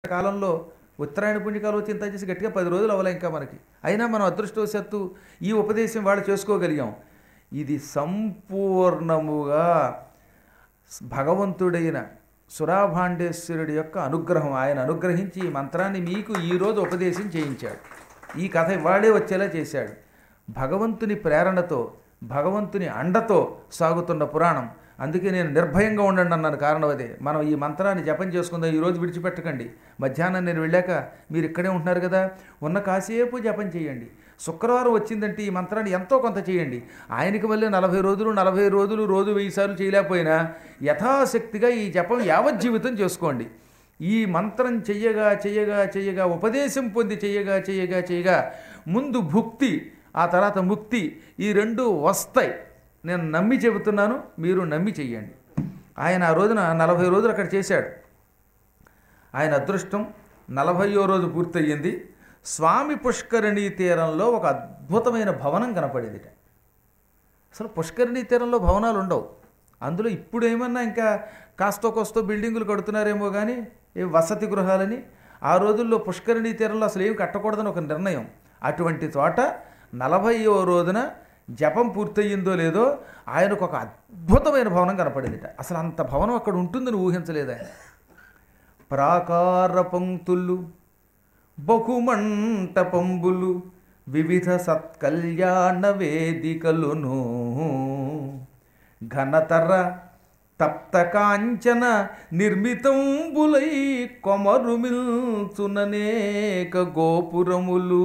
కాలంలో ఉత్తరాయణ పుణ్యకాలం చింత చేసి గట్టిగా పది రోజులు అవ్వలే ఇంకా మనకి అయినా మనం అదృష్టవశాత్తు ఈ ఉపదేశం వాళ్ళు చేసుకోగలిగాం ఇది సంపూర్ణముగా భగవంతుడైన సురాభాండేశ్వరుడి యొక్క అనుగ్రహం ఆయన అనుగ్రహించి ఈ మంత్రాన్ని మీకు ఈరోజు ఉపదేశం చేయించాడు ఈ కథ ఇవాళే వచ్చేలా చేశాడు భగవంతుని ప్రేరణతో భగవంతుని అండతో సాగుతున్న పురాణం అందుకే నేను నిర్భయంగా ఉండండి అన్నాను కారణం అదే మనం ఈ మంత్రాన్ని జపం చేసుకుందాం ఈరోజు విడిచిపెట్టకండి మధ్యాహ్నం నేను వెళ్ళాక మీరు ఇక్కడే ఉంటున్నారు కదా ఉన్న కాసేపు జపం చేయండి శుక్రవారం వచ్చిందంటే ఈ మంత్రాన్ని ఎంతో కొంత చేయండి ఆయనకి మళ్ళీ నలభై రోజులు నలభై రోజులు రోజు వెయ్యి సార్లు చేయలేకపోయినా యథాశక్తిగా ఈ జపం యావజ్జీవితం చేసుకోండి ఈ మంత్రం చెయ్యగా చెయ్యగా చెయ్యగా ఉపదేశం పొంది చెయ్యగా చెయ్యగా చెయ్యగా ముందు భుక్తి ఆ తర్వాత ముక్తి ఈ రెండు వస్తాయి నేను నమ్మి చెబుతున్నాను మీరు నమ్మి చెయ్యండి ఆయన ఆ రోజున నలభై రోజులు అక్కడ చేశాడు ఆయన అదృష్టం నలభయో రోజు పూర్తయింది స్వామి పుష్కరిణీ తీరంలో ఒక అద్భుతమైన భవనం కనపడేదిట అసలు పుష్కరిణీ తీరంలో భవనాలు ఉండవు అందులో ఇప్పుడు ఏమన్నా ఇంకా కాస్తో కోస్తో బిల్డింగులు కడుతున్నారేమో కానీ ఏ వసతి గృహాలని ఆ రోజుల్లో పుష్కరిణీ తీరంలో అసలు ఏమి కట్టకూడదని ఒక నిర్ణయం అటువంటి చోట నలభైవ రోజున జపం పూర్తయిందో లేదో ఆయనకు ఒక అద్భుతమైన భవనం కనపడిందిట అసలు అంత భవనం అక్కడ ఉంటుందని ఊహించలేదు ఆయన ప్రాకార పంక్తులు బహుమంటపంబులు వివిధ సత్కల్యాణ వేదికలును ఘనతర తప్త కాంచన నిర్మితంబులై కొమరుమిల్చుననేక గోపురములు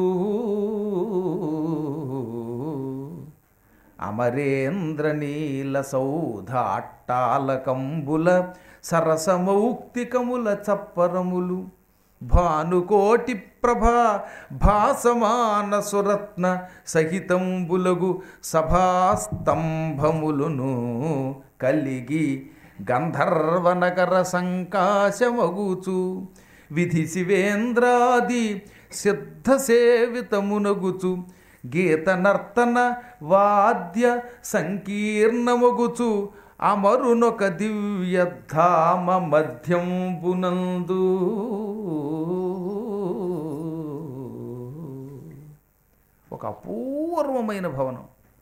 అమరేంద్ర నీల సౌధాట్టాలకంబుల సరసమౌక్తికముల చప్పరములు భానుకోటి ప్రభా భాసమాన సురత్న సహితంబులగు సభాస్తంభములును కలిగి గంధర్వనగర సంకాశమగుచు విధి శివేంద్రాది సిద్ధ సేవితమునగుచు గీత నర్తన వాద్య సంకీర్ణమగుచు అమరునొక దివ్యధామ మధ్యంబునందు ఒక అపూర్వమైన భవనం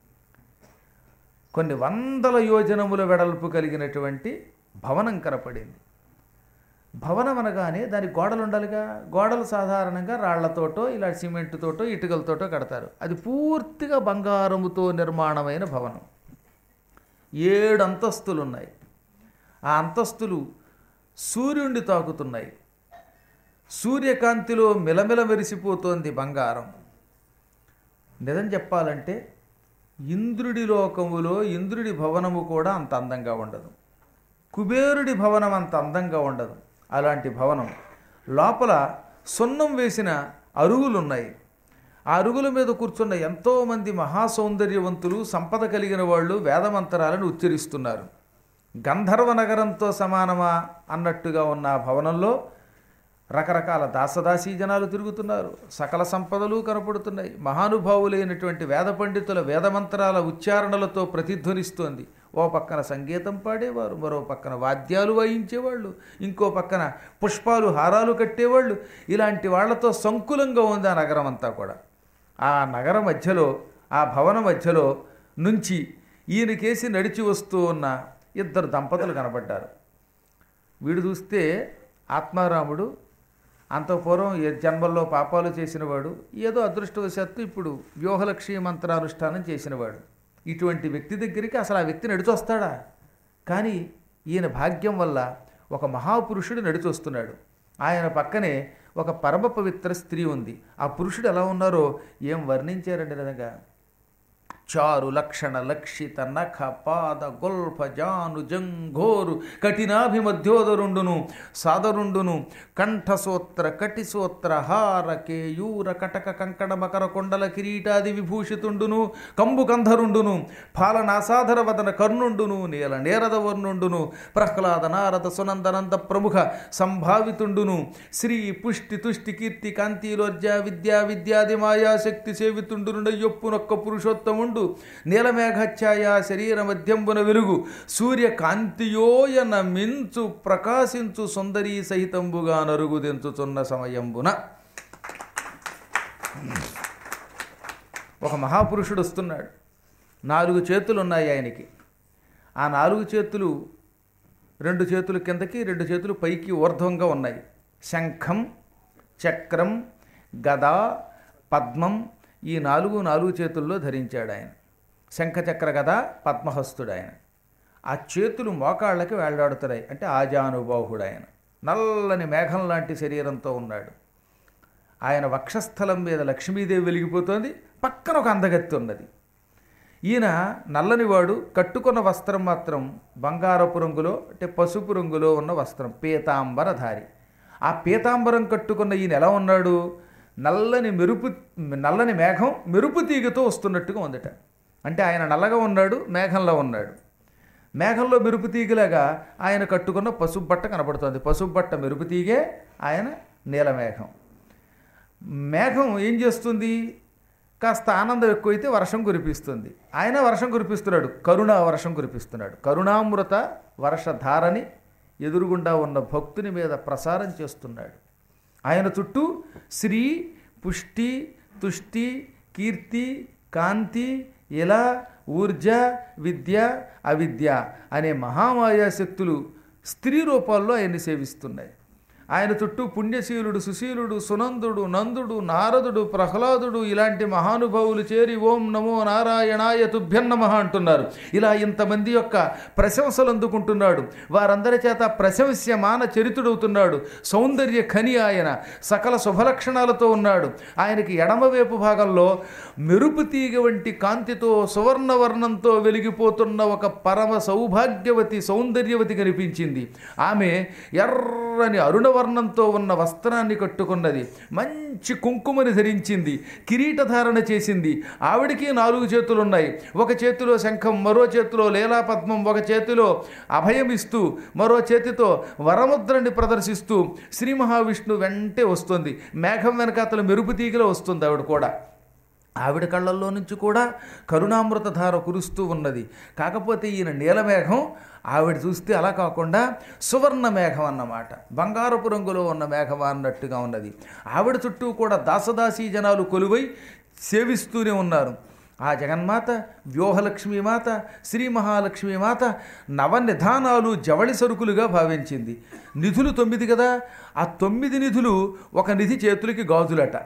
కొన్ని వందల యోజనముల వెడల్పు కలిగినటువంటి భవనం కనపడింది భవనం అనగానే దాని గోడలు ఉండాలిగా గోడలు సాధారణంగా రాళ్లతోటో ఇలా సిమెంటుతోటో ఇటుకలతోటో కడతారు అది పూర్తిగా బంగారముతో నిర్మాణమైన భవనం ఏడు అంతస్తులు ఉన్నాయి ఆ అంతస్తులు సూర్యుడిని తాకుతున్నాయి సూర్యకాంతిలో మిలమిల మెరిసిపోతోంది బంగారం నిజం చెప్పాలంటే ఇంద్రుడి లోకములో ఇంద్రుడి భవనము కూడా అంత అందంగా ఉండదు కుబేరుడి భవనం అంత అందంగా ఉండదు అలాంటి భవనం లోపల సున్నం వేసిన అరుగులున్నాయి ఆ అరుగుల మీద కూర్చున్న ఎంతోమంది మహాసౌందర్యవంతులు సంపద కలిగిన వాళ్ళు వేదమంతరాలను ఉచ్చరిస్తున్నారు గంధర్వ నగరంతో సమానమా అన్నట్టుగా ఉన్న ఆ భవనంలో రకరకాల దాసదాసీ జనాలు తిరుగుతున్నారు సకల సంపదలు కనపడుతున్నాయి మహానుభావులైనటువంటి వేద పండితుల వేదమంత్రాల ఉచ్చారణలతో ప్రతిధ్వనిస్తోంది ఓ పక్కన సంగీతం పాడేవారు మరో పక్కన వాద్యాలు వాయించేవాళ్ళు ఇంకో పక్కన పుష్పాలు హారాలు కట్టేవాళ్ళు ఇలాంటి వాళ్లతో సంకులంగా ఉంది ఆ నగరం అంతా కూడా ఆ నగర మధ్యలో ఆ భవన మధ్యలో నుంచి ఈయనకేసి నడిచి వస్తూ ఉన్న ఇద్దరు దంపతులు కనబడ్డారు వీడు చూస్తే ఆత్మారాముడు అంత పూర్వం ఏ జన్మల్లో పాపాలు చేసినవాడు ఏదో అదృష్టవశాత్తు ఇప్పుడు వ్యూహలక్ష్మి మంత్రానుష్ఠానం చేసినవాడు ఇటువంటి వ్యక్తి దగ్గరికి అసలు ఆ వ్యక్తి నడిచొస్తాడా కానీ ఈయన భాగ్యం వల్ల ఒక మహాపురుషుడు నడిచొస్తున్నాడు ఆయన పక్కనే ఒక పరమ పవిత్ర స్త్రీ ఉంది ఆ పురుషుడు ఎలా ఉన్నారో ఏం వర్ణించారండి నిజంగా చారు లక్షణ లక్షిత నఖ పాద గొల్ఫ జాను జంఘోరు కఠినాభిమధ్యోదరుండును సాదరుండును కంఠసూత్ర కటిసూత్ర హార కేయూర కటక కంకణ మకర కొండల కిరీటాది విభూషితుండును కంబు కంధరుండును ఫాలనాసాధర వదన కర్ణుండును నీల నేరద వర్ణుండును ప్రహ్లాద నారద సునందనంద ప్రముఖ సంభావితుండును శ్రీ పుష్టి తుష్టి కీర్తి కాంతిలోర్జ విద్యా విద్యాది మాయాశక్తి సేవితుండును యొప్పునొక్క పురుషోత్తముండు శోభాండు నీలమేఘఛాయ శరీర మధ్యంబున వెలుగు సూర్య కాంతియోయన మించు ప్రకాశించు సుందరీ సహితంబుగా నరుగుదెంచుచున్న సమయంబున ఒక మహాపురుషుడు వస్తున్నాడు నాలుగు చేతులు ఉన్నాయి ఆయనకి ఆ నాలుగు చేతులు రెండు చేతులు కిందకి రెండు చేతులు పైకి ఊర్ధ్వంగా ఉన్నాయి శంఖం చక్రం గద పద్మం ఈ నాలుగు నాలుగు చేతుల్లో ధరించాడు ఆయన శంఖచక్ర గద పద్మహస్తుడు ఆయన ఆ చేతులు మోకాళ్ళకి వేళ్లాడుతున్నాయి అంటే ఆజానుబాహుడు ఆయన నల్లని మేఘం లాంటి శరీరంతో ఉన్నాడు ఆయన వక్షస్థలం మీద లక్ష్మీదేవి వెలిగిపోతోంది పక్కన ఒక అందగత్తి ఉన్నది ఈయన నల్లనివాడు కట్టుకున్న వస్త్రం మాత్రం బంగారపు రంగులో అంటే పసుపు రంగులో ఉన్న వస్త్రం పీతాంబరధారి ఆ పీతాంబరం కట్టుకున్న ఈయన ఎలా ఉన్నాడు నల్లని మెరుపు నల్లని మేఘం మెరుపు తీగతో వస్తున్నట్టుగా ఉందట అంటే ఆయన నల్లగా ఉన్నాడు మేఘంలో ఉన్నాడు మేఘంలో మెరుపు తీగలాగా ఆయన కట్టుకున్న పసుపు బట్ట కనబడుతోంది పసుపు బట్ట మెరుపు తీగే ఆయన నీలమేఘం మేఘం ఏం చేస్తుంది కాస్త ఆనందం ఎక్కువైతే వర్షం కురిపిస్తుంది ఆయన వర్షం కురిపిస్తున్నాడు కరుణా వర్షం కురిపిస్తున్నాడు కరుణామృత వర్షధారని ఎదురుగుండా ఉన్న భక్తుని మీద ప్రసారం చేస్తున్నాడు ఆయన చుట్టూ శ్రీ పుష్టి తుష్టి కీర్తి కాంతి ఇలా ఊర్జ విద్య అవిద్య అనే మహామాయా శక్తులు స్త్రీ రూపాల్లో ఆయన్ని సేవిస్తున్నాయి ఆయన చుట్టూ పుణ్యశీలుడు సుశీలుడు సునందుడు నందుడు నారదుడు ప్రహ్లాదుడు ఇలాంటి మహానుభావులు చేరి ఓం నమో నారాయణాయ తుభ్యన్నమః అంటున్నారు ఇలా ఇంతమంది యొక్క ప్రశంసలు అందుకుంటున్నాడు వారందరి చేత ప్రశంస్యమాన చరితుడవుతున్నాడు సౌందర్య ఖని ఆయన సకల శుభలక్షణాలతో ఉన్నాడు ఆయనకి ఎడమవైపు భాగంలో మెరుపు తీగ వంటి కాంతితో సువర్ణవర్ణంతో వెలిగిపోతున్న ఒక పరమ సౌభాగ్యవతి సౌందర్యవతి కనిపించింది ఆమె ఎర్రని అరుణవర్ణంతో ఉన్న వస్త్రాన్ని కట్టుకున్నది మంచి కుంకుమని ధరించింది కిరీటధారణ చేసింది ఆవిడికి నాలుగు చేతులు ఉన్నాయి ఒక చేతిలో శంఖం మరో చేతిలో లీలాపద్మం ఒక చేతిలో అభయమిస్తూ మరో చేతితో వరముద్రని ప్రదర్శిస్తూ శ్రీ మహావిష్ణు వెంటే వస్తుంది మేఘం వెనకాతల మెరుపు తీగలో వస్తుంది ఆవిడ కూడా ఆవిడ కళ్ళల్లో నుంచి కూడా కరుణామృత ధార కురుస్తూ ఉన్నది కాకపోతే ఈయన నీలమేఘం ఆవిడ చూస్తే అలా కాకుండా సువర్ణ మేఘం అన్నమాట బంగారపు రంగులో ఉన్న మేఘం అన్నట్టుగా ఉన్నది ఆవిడ చుట్టూ కూడా దాసదాసీ జనాలు కొలువై సేవిస్తూనే ఉన్నారు ఆ జగన్మాత వ్యూహలక్ష్మీమాత శ్రీ మహాలక్ష్మీమాత నవనిధానాలు జవళి సరుకులుగా భావించింది నిధులు తొమ్మిది కదా ఆ తొమ్మిది నిధులు ఒక నిధి చేతులకి గాజులట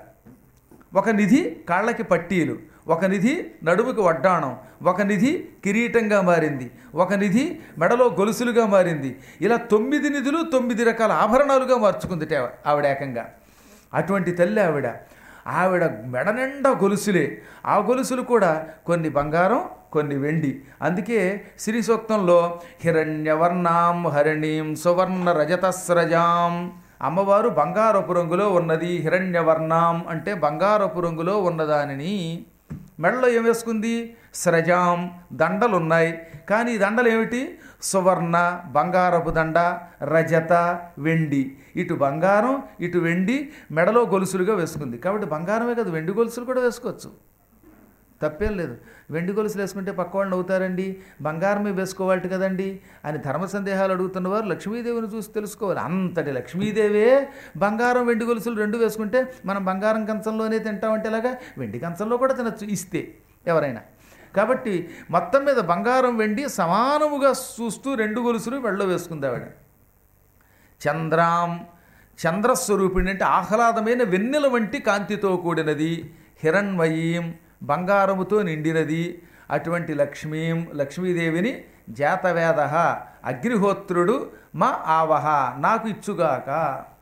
ఒక నిధి కాళ్ళకి పట్టీలు ఒక నిధి నడుముకి వడ్డాణం ఒక నిధి కిరీటంగా మారింది ఒక నిధి మెడలో గొలుసులుగా మారింది ఇలా తొమ్మిది నిధులు తొమ్మిది రకాల ఆభరణాలుగా మార్చుకుంది టే- ఆవిడ ఏకంగా అటువంటి తల్లి ఆవిడ ఆవిడ మెడ నిండా గొలుసులే ఆ గొలుసులు కూడా కొన్ని బంగారం కొన్ని వెండి అందుకే శ్రీ సూక్తంలో హిరణ్యవర్ణాం హరిణీం సువర్ణ రజతస్రజాం అమ్మవారు బంగారపు రంగులో ఉన్నది హిరణ్యవర్ణాం అంటే బంగారపు రంగులో ఉన్నదానిని మెడలో ఏం వేసుకుంది స్రజాం దండలున్నాయి కానీ ఈ దండలు ఏమిటి సువర్ణ బంగారపు దండ రజత వెండి ఇటు బంగారం ఇటు వెండి మెడలో గొలుసులుగా వేసుకుంది కాబట్టి బంగారమే కదా వెండి గొలుసులు కూడా వేసుకోవచ్చు తప్పేం లేదు వెండి గొలుసులు వేసుకుంటే పక్క వాళ్ళు నవ్వుతారండి బంగారమే వేసుకోవాలి కదండి అని ధర్మ సందేహాలు అడుగుతున్న వారు లక్ష్మీదేవిని చూసి తెలుసుకోవాలి అంతటి లక్ష్మీదేవే బంగారం వెండి గొలుసులు రెండు వేసుకుంటే మనం బంగారం కంచంలోనే తింటామంటే ఎలాగా వెండి కంచంలో కూడా తినచ్చు ఇస్తే ఎవరైనా కాబట్టి మొత్తం మీద బంగారం వెండి సమానముగా చూస్తూ రెండు గొలుసులు వెళ్ళ వేసుకుంది ఆవిడ చంద్రాం చంద్రస్వరూపిణి అంటే ఆహ్లాదమైన వెన్నెల వంటి కాంతితో కూడినది హిరణ్మయీం బంగారముతో నిండినది అటువంటి లక్ష్మీం లక్ష్మీదేవిని జాతవేద అగ్నిహోత్రుడు మా ఆవహ నాకు ఇచ్చుగాక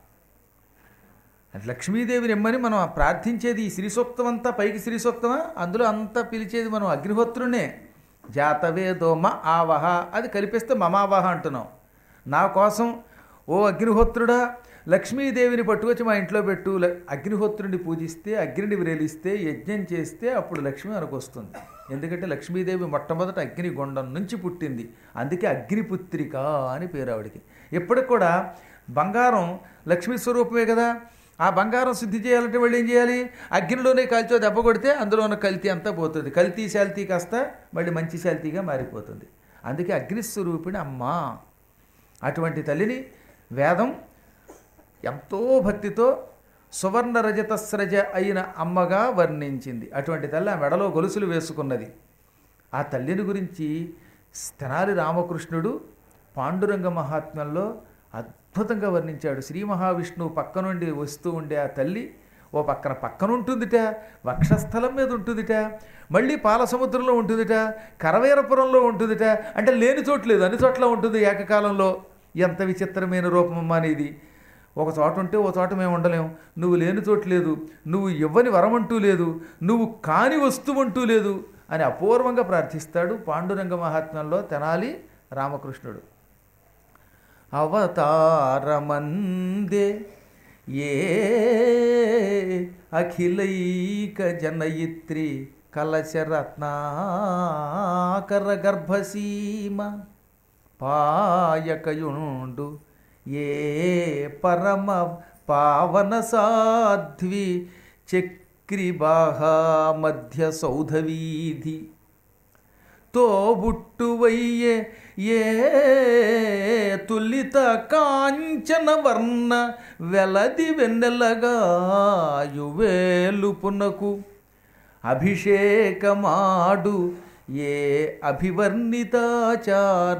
అది లక్ష్మీదేవిని ఇమ్మని మనం ప్రార్థించేది ఈ శ్రీ సూక్తం అంతా పైకి శ్రీ సూక్తమా అందులో అంతా పిలిచేది మనం అగ్నిహోత్రునే జాతవేదో మ ఆవహ అది కలిపిస్తే మమావహ అంటున్నాం నా కోసం ఓ అగ్నిహోత్రుడా లక్ష్మీదేవిని పట్టుకొచ్చి మా ఇంట్లో పెట్టు ల- అగ్నిహోత్రుడిని పూజిస్తే అగ్నిని వ్రేలిస్తే యజ్ఞం చేస్తే అప్పుడు లక్ష్మి మనకు వస్తుంది ఎందుకంటే లక్ష్మీదేవి మొట్టమొదట అగ్ని గుండం నుంచి పుట్టింది అందుకే అగ్నిపుత్రిక అని పేరు ఆవిడికి ఇప్పటికి కూడా బంగారం లక్ష్మీ స్వరూపమే కదా ఆ బంగారం శుద్ధి చేయాలంటే వాళ్ళు ఏం చేయాలి అగ్నిలోనే కాల్చో దెబ్బ కొడితే అందులో ఉన్న కల్తీ అంతా పోతుంది కల్తీ శాల్తీ కాస్త మళ్ళీ మంచి శాల్తీగా మారిపోతుంది అందుకే అగ్నిస్వరూపిణి అమ్మా అటువంటి తల్లిని వేదం ఎంతో భక్తితో సువర్ణ రజత స్రజ అయిన అమ్మగా వర్ణించింది అటువంటి తల్లి ఆ మెడలో గొలుసులు వేసుకున్నది ఆ తల్లిని గురించి స్తనాలి రామకృష్ణుడు పాండురంగ మహాత్మ్యంలో అద్భుతంగా వర్ణించాడు శ్రీ మహావిష్ణువు పక్క నుండి వస్తూ ఉండే ఆ తల్లి ఓ పక్కన పక్కన ఉంటుందిట వక్షస్థలం మీద ఉంటుందిట మళ్ళీ పాల సముద్రంలో ఉంటుందిట కరవేరపురంలో ఉంటుందిట అంటే లేని చోటు లేదు అన్ని చోట్ల ఉంటుంది ఏకకాలంలో ఎంత విచిత్రమైన రూపం అనేది ఒక చోట ఉంటే ఓ చోట మేము ఉండలేము నువ్వు లేని చోటు లేదు నువ్వు ఇవ్వని వరమంటూ లేదు నువ్వు కాని వస్తువంటూ లేదు అని అపూర్వంగా ప్రార్థిస్తాడు పాండురంగ మహాత్మ్యంలో తెనాలి రామకృష్ణుడు అవతారమందే ఏ అఖిలైక జనయిత్రి కలశరత్నాకర గర్భసీమ పాయకయుండు ఏ పరమ పావన సాధ్వి చక్రిబాహా మధ్య సౌధవీధి తోబుట్టువయ్యే ఏ తులిత కాంచన వర్ణ వెలది వెన్నెలగా యువేలుపునకు అభిషేకమాడు ఏ అభివర్ణితాచార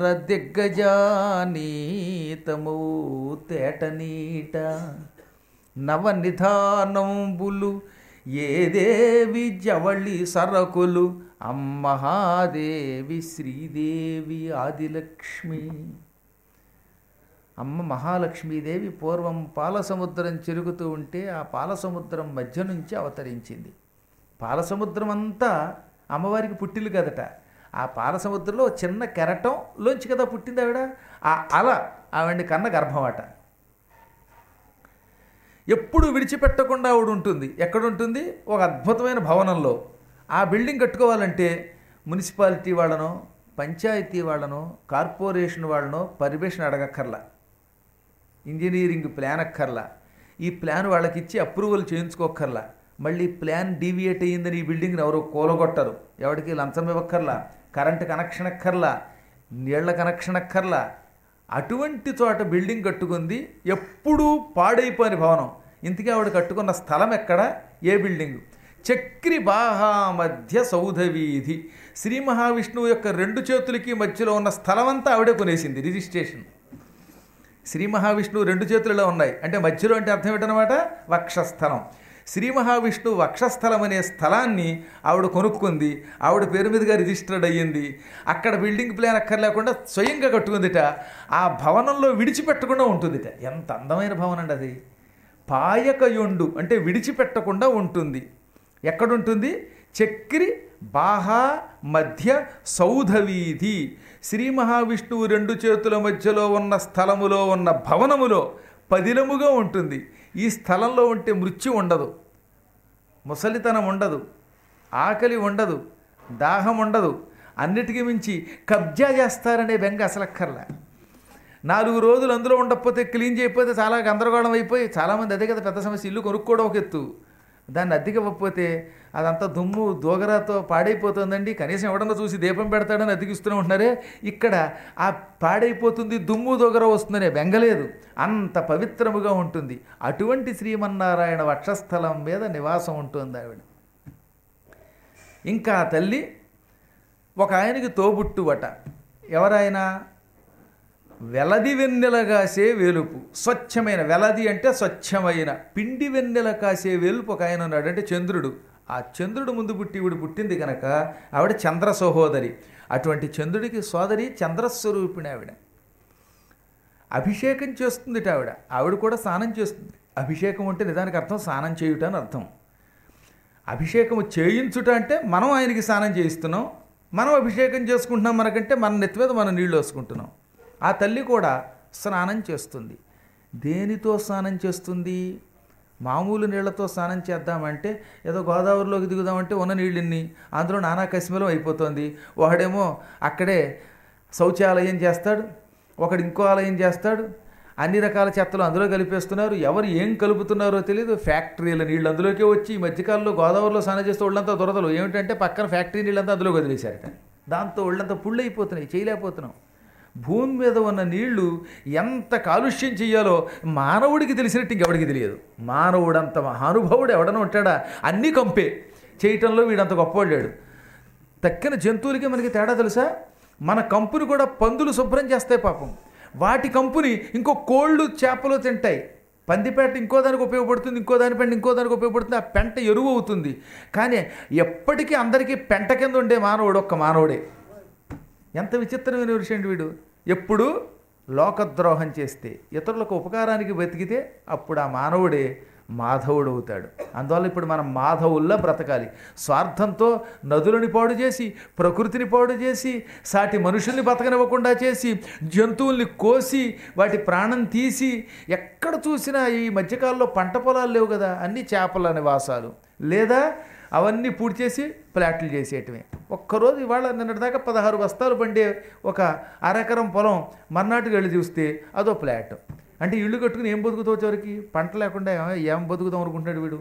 దిగ్గజానీతమౌ తేటనీట నవనిధానంబులు ఏ దేవి జవళి సరకులు అమ్మహాదేవి శ్రీదేవి ఆదిలక్ష్మి అమ్మ మహాలక్ష్మీదేవి పూర్వం పాలసముద్రం చెరుగుతూ ఉంటే ఆ పాలసముద్రం మధ్య నుంచి అవతరించింది పాలసముద్రం అంతా అమ్మవారికి పుట్టిల్లు కదట ఆ పాలసముద్రంలో చిన్న కెరటంలోంచి కదా పుట్టింది ఆవిడ ఆ అల ఆవిడ్ని కన్న గర్భమట ఎప్పుడు విడిచిపెట్టకుండా ఆవిడ ఉంటుంది ఎక్కడ ఉంటుంది ఒక అద్భుతమైన భవనంలో ఆ బిల్డింగ్ కట్టుకోవాలంటే మున్సిపాలిటీ వాళ్ళనో పంచాయతీ వాళ్ళనో కార్పొరేషన్ వాళ్ళనో పర్మిషన్ అడగక్కర్లా ఇంజనీరింగ్ ప్లాన్ అక్కర్లా ఈ ప్లాన్ వాళ్ళకి ఇచ్చి అప్రూవల్ చేయించుకోక్కర్లా మళ్ళీ ప్లాన్ డీవియేట్ అయ్యిందని ఈ బిల్డింగ్ని ఎవరో కూలగొట్టరు ఎవరికి లంచం ఇవ్వక్కర్లా కరెంటు కనెక్షన్ అక్కర్లా నీళ్ల కనెక్షన్ అక్కర్లా అటువంటి చోట బిల్డింగ్ కట్టుకుంది ఎప్పుడూ పాడైపోయిన భవనం ఇంతకీ ఆవిడ కట్టుకున్న స్థలం ఎక్కడ ఏ బిల్డింగ్ చక్రి బాహా మధ్య సౌధవీధి శ్రీ మహావిష్ణువు యొక్క రెండు చేతులకి మధ్యలో ఉన్న స్థలం అంతా ఆవిడే కొనేసింది రిజిస్ట్రేషన్ శ్రీ మహావిష్ణువు రెండు చేతులలో ఉన్నాయి అంటే మధ్యలో అంటే అర్థం ఏంటనమాట వక్షస్థలం శ్రీ మహావిష్ణువు వక్షస్థలం అనే స్థలాన్ని ఆవిడ కొనుక్కుంది ఆవిడ పేరు మీదుగా రిజిస్టర్డ్ అయ్యింది అక్కడ బిల్డింగ్ ప్లాన్ అక్కర్లేకుండా స్వయంగా కట్టుకుందిట ఆ భవనంలో విడిచిపెట్టకుండా ఉంటుందిట ఎంత అందమైన భవనం అండి అది పాయకయుండు అంటే విడిచిపెట్టకుండా ఉంటుంది ఎక్కడుంటుంది చక్రి బాహా మధ్య సౌధవీధి శ్రీ మహావిష్ణువు రెండు చేతుల మధ్యలో ఉన్న స్థలములో ఉన్న భవనములో పదిలముగా ఉంటుంది ఈ స్థలంలో ఉంటే మృత్యు ఉండదు ముసలితనం ఉండదు ఆకలి ఉండదు దాహం ఉండదు అన్నిటికీ మించి కబ్జా చేస్తారనే బెంగ అసలక్కర్లా నాలుగు రోజులు అందులో ఉండకపోతే క్లీన్ చేయకపోతే చాలా గందరగోళం అయిపోయి చాలామంది అదే కదా పెద్ద సమస్య ఇల్లు కొనుక్కోవడం ఒక ఎత్తు దాన్ని అద్దెకి ఇవ్వకపోతే అదంతా దుమ్ము దోగరాతో పాడైపోతుందండి కనీసం ఎవడన్నా చూసి దీపం పెడతాడని అతికిస్తూనే ఉంటున్నారే ఇక్కడ ఆ పాడైపోతుంది దుమ్ము దోగర వస్తుందనే బెంగలేదు అంత పవిత్రముగా ఉంటుంది అటువంటి శ్రీమన్నారాయణ వక్షస్థలం మీద నివాసం ఉంటుంది ఆవిడ ఇంకా ఆ తల్లి ఒక ఆయనకి తోబుట్టువట ఎవరైనా వెలది వెన్నెల కాసే వేలుపు స్వచ్ఛమైన వెలది అంటే స్వచ్ఛమైన పిండి వెన్నెల కాసే వేలుపు ఒక ఆయన ఉన్నాడు అంటే చంద్రుడు ఆ చంద్రుడు ముందు పుట్టి ఈవిడ పుట్టింది కనుక ఆవిడ చంద్ర సహోదరి అటువంటి చంద్రుడికి సోదరి చంద్రస్వరూపిణి ఆవిడ అభిషేకం చేస్తుంది ఆవిడ ఆవిడ కూడా స్నానం చేస్తుంది అభిషేకం అంటే నిజానికి అర్థం స్నానం చేయుట అని అర్థం అభిషేకము చేయించుట అంటే మనం ఆయనకి స్నానం చేయిస్తున్నాం మనం అభిషేకం చేసుకుంటున్నాం మనకంటే మన నెత్తి మీద మనం నీళ్ళు వేసుకుంటున్నాం ఆ తల్లి కూడా స్నానం చేస్తుంది దేనితో స్నానం చేస్తుంది మామూలు నీళ్లతో స్నానం చేద్దామంటే ఏదో గోదావరిలోకి దిగుదామంటే ఉన్న నీళ్ళని అందులో నానా కసిమలం అయిపోతుంది ఒకడేమో అక్కడే శౌచాలయం చేస్తాడు ఒకడు ఇంకో ఆలయం చేస్తాడు అన్ని రకాల చెత్తలు అందులో కలిపేస్తున్నారు ఎవరు ఏం కలుపుతున్నారో తెలియదు ఫ్యాక్టరీల నీళ్ళు అందులోకే వచ్చి ఈ మధ్యకాలంలో గోదావరిలో స్నానం చేస్తే ఒళ్ళంతా దురదలు ఏమిటంటే పక్కన ఫ్యాక్టరీ నీళ్ళంతా అందులో వదిలేశారట దాంతో ఒళ్ళంతా పుళ్ళైపోతున్నాయి చేయలేకపోతున్నాం భూమి మీద ఉన్న నీళ్లు ఎంత కాలుష్యం చెయ్యాలో మానవుడికి తెలిసినట్టు ఇంకెవడికి తెలియదు మానవుడంత మహానుభావుడు ఎవడనో ఉంటాడా అన్నీ కంపే చేయటంలో వీడంత గొప్పవాడాడు తక్కిన జంతువులకి మనకి తేడా తెలుసా మన కంపుని కూడా పందులు శుభ్రం చేస్తాయి పాపం వాటి కంపుని ఇంకో కోళ్ళు చేపలు తింటాయి పందిపేట ఇంకో దానికి ఉపయోగపడుతుంది ఇంకో దానిపైన ఇంకో దానికి ఉపయోగపడుతుంది ఆ పెంట ఎరువు అవుతుంది కానీ ఎప్పటికీ అందరికీ పెంట కింద ఉండే మానవుడు ఒక్క మానవుడే ఎంత విచిత్రమైన విషయం వీడు ఎప్పుడు లోకద్రోహం చేస్తే ఇతరులకు ఉపకారానికి బతికితే అప్పుడు ఆ మానవుడే మాధవుడు అవుతాడు అందువల్ల ఇప్పుడు మనం మాధవుల్లా బ్రతకాలి స్వార్థంతో నదులని పాడు చేసి ప్రకృతిని పాడు చేసి సాటి మనుషుల్ని బతకనివ్వకుండా చేసి జంతువుల్ని కోసి వాటి ప్రాణం తీసి ఎక్కడ చూసినా ఈ మధ్యకాలంలో పంట పొలాలు లేవు కదా అన్ని చేపల నివాసాలు లేదా అవన్నీ పూడి చేసి ప్లాట్లు చేసేయటమే ఒక్కరోజు ఇవాళ నిన్నటిదాకా పదహారు బస్తాలు పండే ఒక అరెకరం పొలం మర్నాటికి వెళ్ళి చూస్తే అదో ఫ్లాట్ అంటే ఇల్లు కట్టుకుని ఏం బతుకుతావు చివరికి పంట లేకుండా ఏం- ఏం బతుకుతాం అనుకుంటున్నాడు వీడు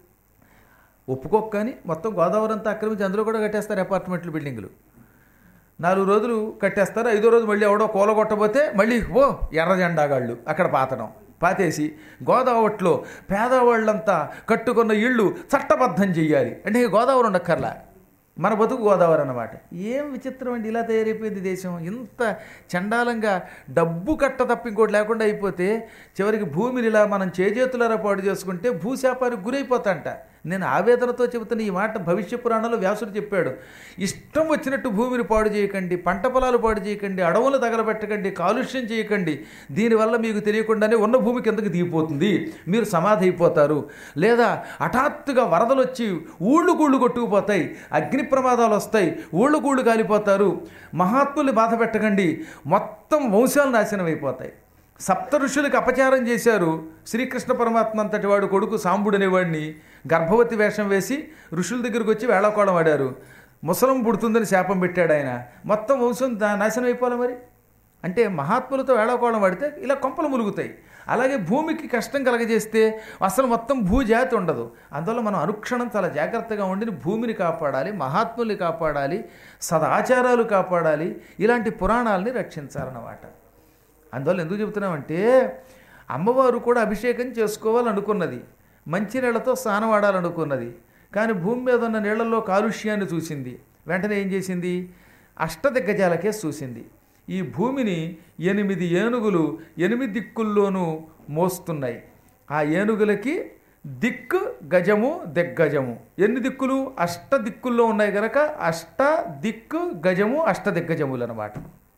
ఒప్పుకోక కానీ మొత్తం గోదావరి అంతా ఆక్రమించి అందులో కూడా కట్టేస్తారు అపార్ట్మెంట్లు బిల్డింగులు నాలుగు రోజులు కట్టేస్తారు ఐదో రోజు మళ్ళీ ఎవడో కూలగొట్టబోతే మళ్ళీ ఓ ఎర్ర జెండాగాళ్ళు అక్కడ పాతడం పాతేసి గోదావరిలో పేదవాళ్ళంతా కట్టుకున్న ఇళ్ళు చట్టబద్ధం చెయ్యాలి అంటే ఇక గోదావరి ఉండక్కర్లా మన బతుకు గోదావరి అన్నమాట ఏం విచిత్రం అండి ఇలా తయారైపోయింది దేశం ఇంత చండాలంగా డబ్బు కట్ట తప్ప ఇంకోటి లేకుండా అయిపోతే చివరికి భూమిని ఇలా మనం చేజేతులారా పాడు చేసుకుంటే భూశాపానికి గురైపోతాంట నేను ఆవేదనతో చెబుతున్న ఈ మాట భవిష్య పురాణంలో వ్యాసుడు చెప్పాడు ఇష్టం వచ్చినట్టు భూమిని పాడు చేయకండి పంట పొలాలు పాడు చేయకండి అడవులు తగలబెట్టకండి కాలుష్యం చేయకండి దీనివల్ల మీకు తెలియకుండానే ఉన్న భూమి కిందకి దిగిపోతుంది మీరు సమాధి అయిపోతారు లేదా హఠాత్తుగా వరదలు వచ్చి ఊళ్ళు గూళ్ళు కొట్టుకుపోతాయి అగ్ని ప్రమాదాలు వస్తాయి ఊళ్ళు గూళ్ళు కాలిపోతారు మహాత్ముల్ని బాధ పెట్టకండి మొత్తం వంశాలు నాశనం అయిపోతాయి సప్త ఋషులకు అపచారం చేశారు శ్రీకృష్ణ పరమాత్మ అంతటి వాడు కొడుకు సాంబుడు అనేవాడిని గర్భవతి వేషం వేసి ఋషుల దగ్గరికి వచ్చి వేళాకోళం ఆడారు ముసలం పుడుతుందని శాపం పెట్టాడు ఆయన మొత్తం వంశం దా- నాశనం అయిపోవాలి మరి అంటే మహాత్ములతో వేళాకోళం వాడితే ఇలా కొంపలు ములుగుతాయి అలాగే భూమికి కష్టం కలగజేస్తే అసలు మొత్తం భూజాతి ఉండదు అందువల్ల మనం అనుక్షణం చాలా జాగ్రత్తగా ఉండి భూమిని కాపాడాలి మహాత్ముల్ని కాపాడాలి సదాచారాలు కాపాడాలి ఇలాంటి పురాణాలని రక్షించాలన్నమాట అందువల్ల ఎందుకు చెబుతున్నామంటే అమ్మవారు కూడా అభిషేకం చేసుకోవాలనుకున్నది మంచి నీళ్లతో స్నానం ఆడాలనుకున్నది కానీ భూమి మీద ఉన్న నీళ్లలో కాలుష్యాన్ని చూసింది వెంటనే ఏం చేసింది అష్టదిగ్గజాలకే చూసింది ఈ భూమిని ఎనిమిది ఏనుగులు ఎనిమిది దిక్కుల్లోనూ మోస్తున్నాయి ఆ ఏనుగులకి దిక్కు గజము దిగ్గజము ఎన్ని దిక్కులు అష్ట దిక్కుల్లో ఉన్నాయి గనక అష్ట దిక్కు గజము అష్ట దిగ్గజములు అన్నమాట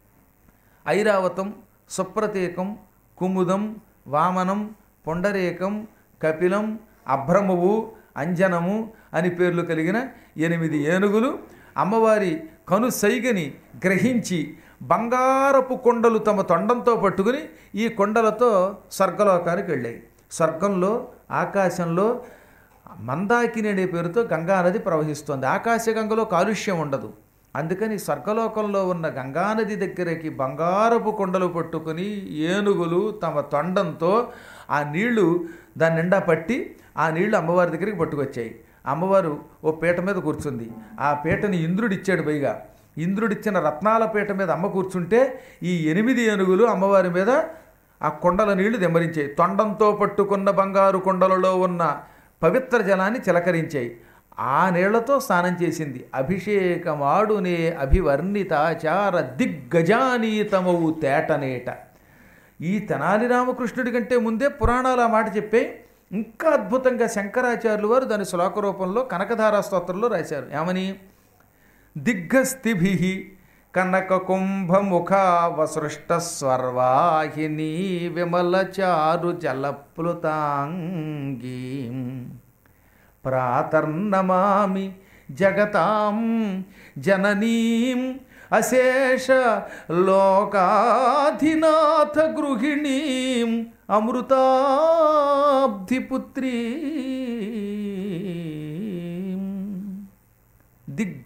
ఐరావతం సుప్రతీకం కుముదం వామనం పొండరేకం కపిలం అభ్రమువు అంజనము అని పేర్లు కలిగిన ఎనిమిది ఏనుగులు అమ్మవారి కను సైగని గ్రహించి బంగారపు కొండలు తమ తొండంతో పట్టుకుని ఈ కొండలతో స్వర్గలోకానికి వెళ్ళాయి స్వర్గంలో ఆకాశంలో మందాకిని అనే పేరుతో గంగానది ప్రవహిస్తోంది ఆకాశగంగలో కాలుష్యం ఉండదు అందుకని స్వర్గలోకంలో ఉన్న గంగానది దగ్గరికి బంగారపు కొండలు పట్టుకుని ఏనుగులు తమ తొండంతో ఆ నీళ్లు దాని నిండా పట్టి ఆ నీళ్లు అమ్మవారి దగ్గరికి పట్టుకొచ్చాయి అమ్మవారు ఓ పీట మీద కూర్చుంది ఆ పీటని ఇంద్రుడు ఇచ్చాడు పైగా ఇంద్రుడిచ్చిన రత్నాల పీట మీద అమ్మ కూర్చుంటే ఈ ఎనిమిది ఏనుగులు అమ్మవారి మీద ఆ కొండల నీళ్లు దెమ్మరించాయి తొండంతో పట్టుకున్న బంగారు కొండలలో ఉన్న పవిత్ర జలాన్ని చిలకరించాయి ఆ నీళ్లతో స్నానం చేసింది అభిషేకమాడునే అభివర్ణితాచార దిగ్గజానీతమవు తేటనేట ఈ తెనాలి రామకృష్ణుడి కంటే ముందే పురాణాలు ఆ మాట చెప్పే ఇంకా అద్భుతంగా శంకరాచార్యులు వారు దాని శ్లోక రూపంలో కనకధారా స్తోత్రంలో రాశారు ఏమని దిగ్గస్థిభి కనక కుంభముఖావసృష్ట స్వర్వాహిని విమల చారు జలప్లుతాంగీ ప్రాతర్నమామి జగతాం జననీం అశేష లోకాధినాథ గృహిణీం అమృతాబ్ధిపుత్రీ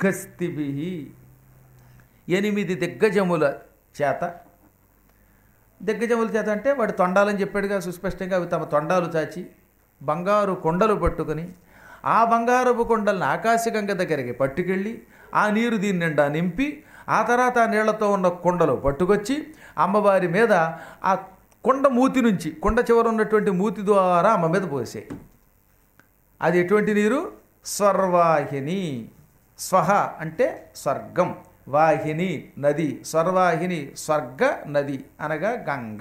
దిగ్గస్థిభి ఎనిమిది దిగ్గజముల చేత దిగ్గజముల చేత అంటే వాడు తొండాలని చెప్పాడుగా సుస్పష్టంగా అవి తమ తొండాలు చాచి బంగారు కొండలు పట్టుకొని ఆ బంగారపు కొండల్ని ఆకాశగంగ దగ్గరికి పట్టుకెళ్ళి ఆ నీరు దీని నిండా నింపి ఆ తర్వాత ఆ నీళ్లతో ఉన్న కొండలు పట్టుకొచ్చి అమ్మవారి మీద ఆ కొండ మూతి నుంచి కొండ చివర ఉన్నటువంటి మూతి ద్వారా అమ్మ మీద పోసాయి అది ఎటువంటి నీరు స్వర్వాహిని స్వహ అంటే స్వర్గం వాహిని నది స్వర్వాహిని స్వర్గ నది అనగా గంగ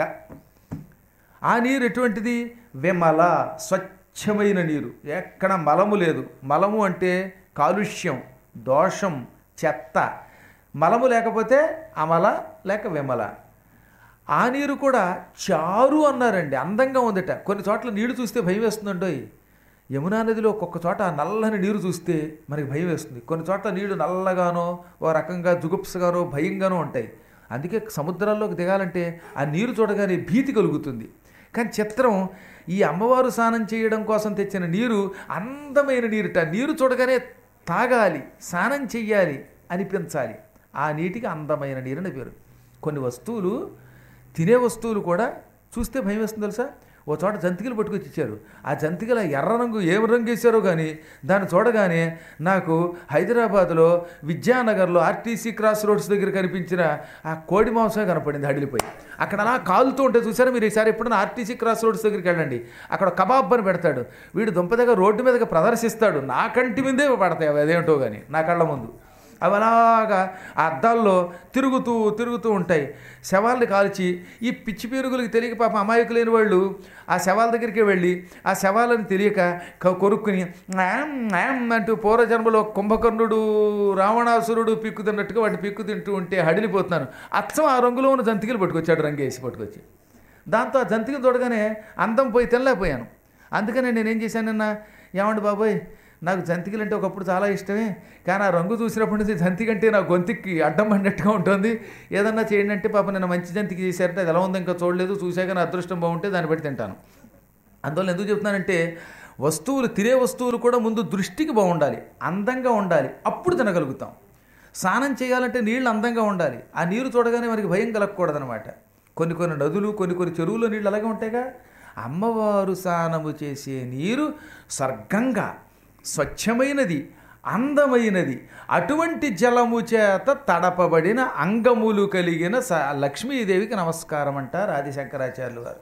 ఆ నీరు ఎటువంటిది విమల స్వచ్ఛమైన నీరు ఎక్కడ మలము లేదు మలము అంటే కాలుష్యం దోషం చెత్త మలము లేకపోతే అమల లేక విమల ఆ నీరు కూడా చారు అన్నారండి అందంగా ఉందట కొన్ని చోట్ల నీళ్లు చూస్తే భయం వేస్తుందండోయ్ యమునా నదిలో ఒక్కొక్క చోట ఆ నల్లని నీరు చూస్తే మనకి భయం వేస్తుంది కొన్ని చోట్ల నీళ్లు నల్లగానో ఓ రకంగా జుగుప్సగానో భయంగానో ఉంటాయి అందుకే సముద్రాల్లోకి దిగాలంటే ఆ నీరు చూడగానే భీతి కలుగుతుంది కానీ చిత్రం ఈ అమ్మవారు స్నానం చేయడం కోసం తెచ్చిన నీరు అందమైన నీరుట నీరు చూడగానే తాగాలి స్నానం చెయ్యాలి అనిపించాలి ఆ నీటికి అందమైన నీరని పేరు కొన్ని వస్తువులు తినే వస్తువులు కూడా చూస్తే భయం వేస్తుంది తెలుసా ఓ చోట జంతికలు పట్టుకొచ్చి ఇచ్చారు ఆ జంతికల ఎర్ర రంగు ఏం రంగు వేశారో కానీ దాన్ని చూడగానే నాకు హైదరాబాద్లో విద్యానగర్లో ఆర్టీసీ క్రాస్ రోడ్స్ దగ్గర కనిపించిన ఆ కోడి మాంసమే కనపడింది హడిలిపోయి అక్కడ అలా కాలుతూ ఉంటే చూసారా మీరు ఈసారి ఎప్పుడైనా ఆర్టీసీ క్రాస్ రోడ్స్ దగ్గరికి వెళ్ళండి అక్కడ కబాబ్ అని పెడతాడు వీడు దుంప దగ్గర రోడ్డు మీదకి ప్రదర్శిస్తాడు నా కంటి మీదే పడతాయి అవి అదేంటో కానీ నా కళ్ళ ముందు అవి అలాగా ఆ అద్దాల్లో తిరుగుతూ తిరుగుతూ ఉంటాయి శవాల్ని కాల్చి ఈ పిచ్చి పీరుగులకి తెలియక పాప అమాయకులైన వాళ్ళు ఆ శవాల దగ్గరికి వెళ్ళి ఆ శవాలని తెలియక క- కొరుక్కుని "యామ్, యామ్" అంటూ పూర్వజన్మలో కుంభకర్ణుడు రావణాసురుడు పిక్కు తిన్నట్టుగా వాటి పిక్కు తింటూ ఉంటే హడిలిపోతున్నాను అచ్చం ఆ రంగులో ఉన్న జంతికలు పట్టుకొచ్చాడు రంగేసి పట్టుకొచ్చి దాంతో ఆ జంతికలు చూడగానే అందం పోయి తినలేకపోయాను అందుకనే నేనేం చేశాను నిన్న ఏమండి బాబాయ్ నాకు జంతికలు అంటే ఒకప్పుడు చాలా ఇష్టమే కానీ ఆ రంగు చూసినప్పటి నుంచి జంతిక అంటే నా గొంతుకి అడ్డం పడినట్టుగా ఉంటుంది ఏదన్నా చేయండి అంటే పాప నిన్న మంచి జంతికి చేశారంటే అది ఎలా ఉందో ఇంకా చూడలేదు చూశాక నా అదృష్టం బాగుంటే దాన్ని బట్టి తింటాను అందువల్ల ఎందుకు చెప్తున్నానంటే వస్తువులు తినే వస్తువులు కూడా ముందు దృష్టికి బాగుండాలి అందంగా ఉండాలి అప్పుడు తినగలుగుతాం స్నానం చేయాలంటే నీళ్ళు అందంగా ఉండాలి ఆ నీరు చూడగానే మనకి భయం కలగకూడదనమాట కొన్ని కొన్ని నదులు కొన్ని కొన్ని చెరువులో నీళ్ళు అలాగే ఉంటాయిగా అమ్మవారు స్నానము చేసే నీరు స్వర్గంగా స్వచ్ఛమైనది అందమైనది అటువంటి జలము చేత తడపబడిన అంగములు కలిగిన స లక్ష్మీదేవికి నమస్కారం అంటారు ఆదిశంకరాచార్యులు గారు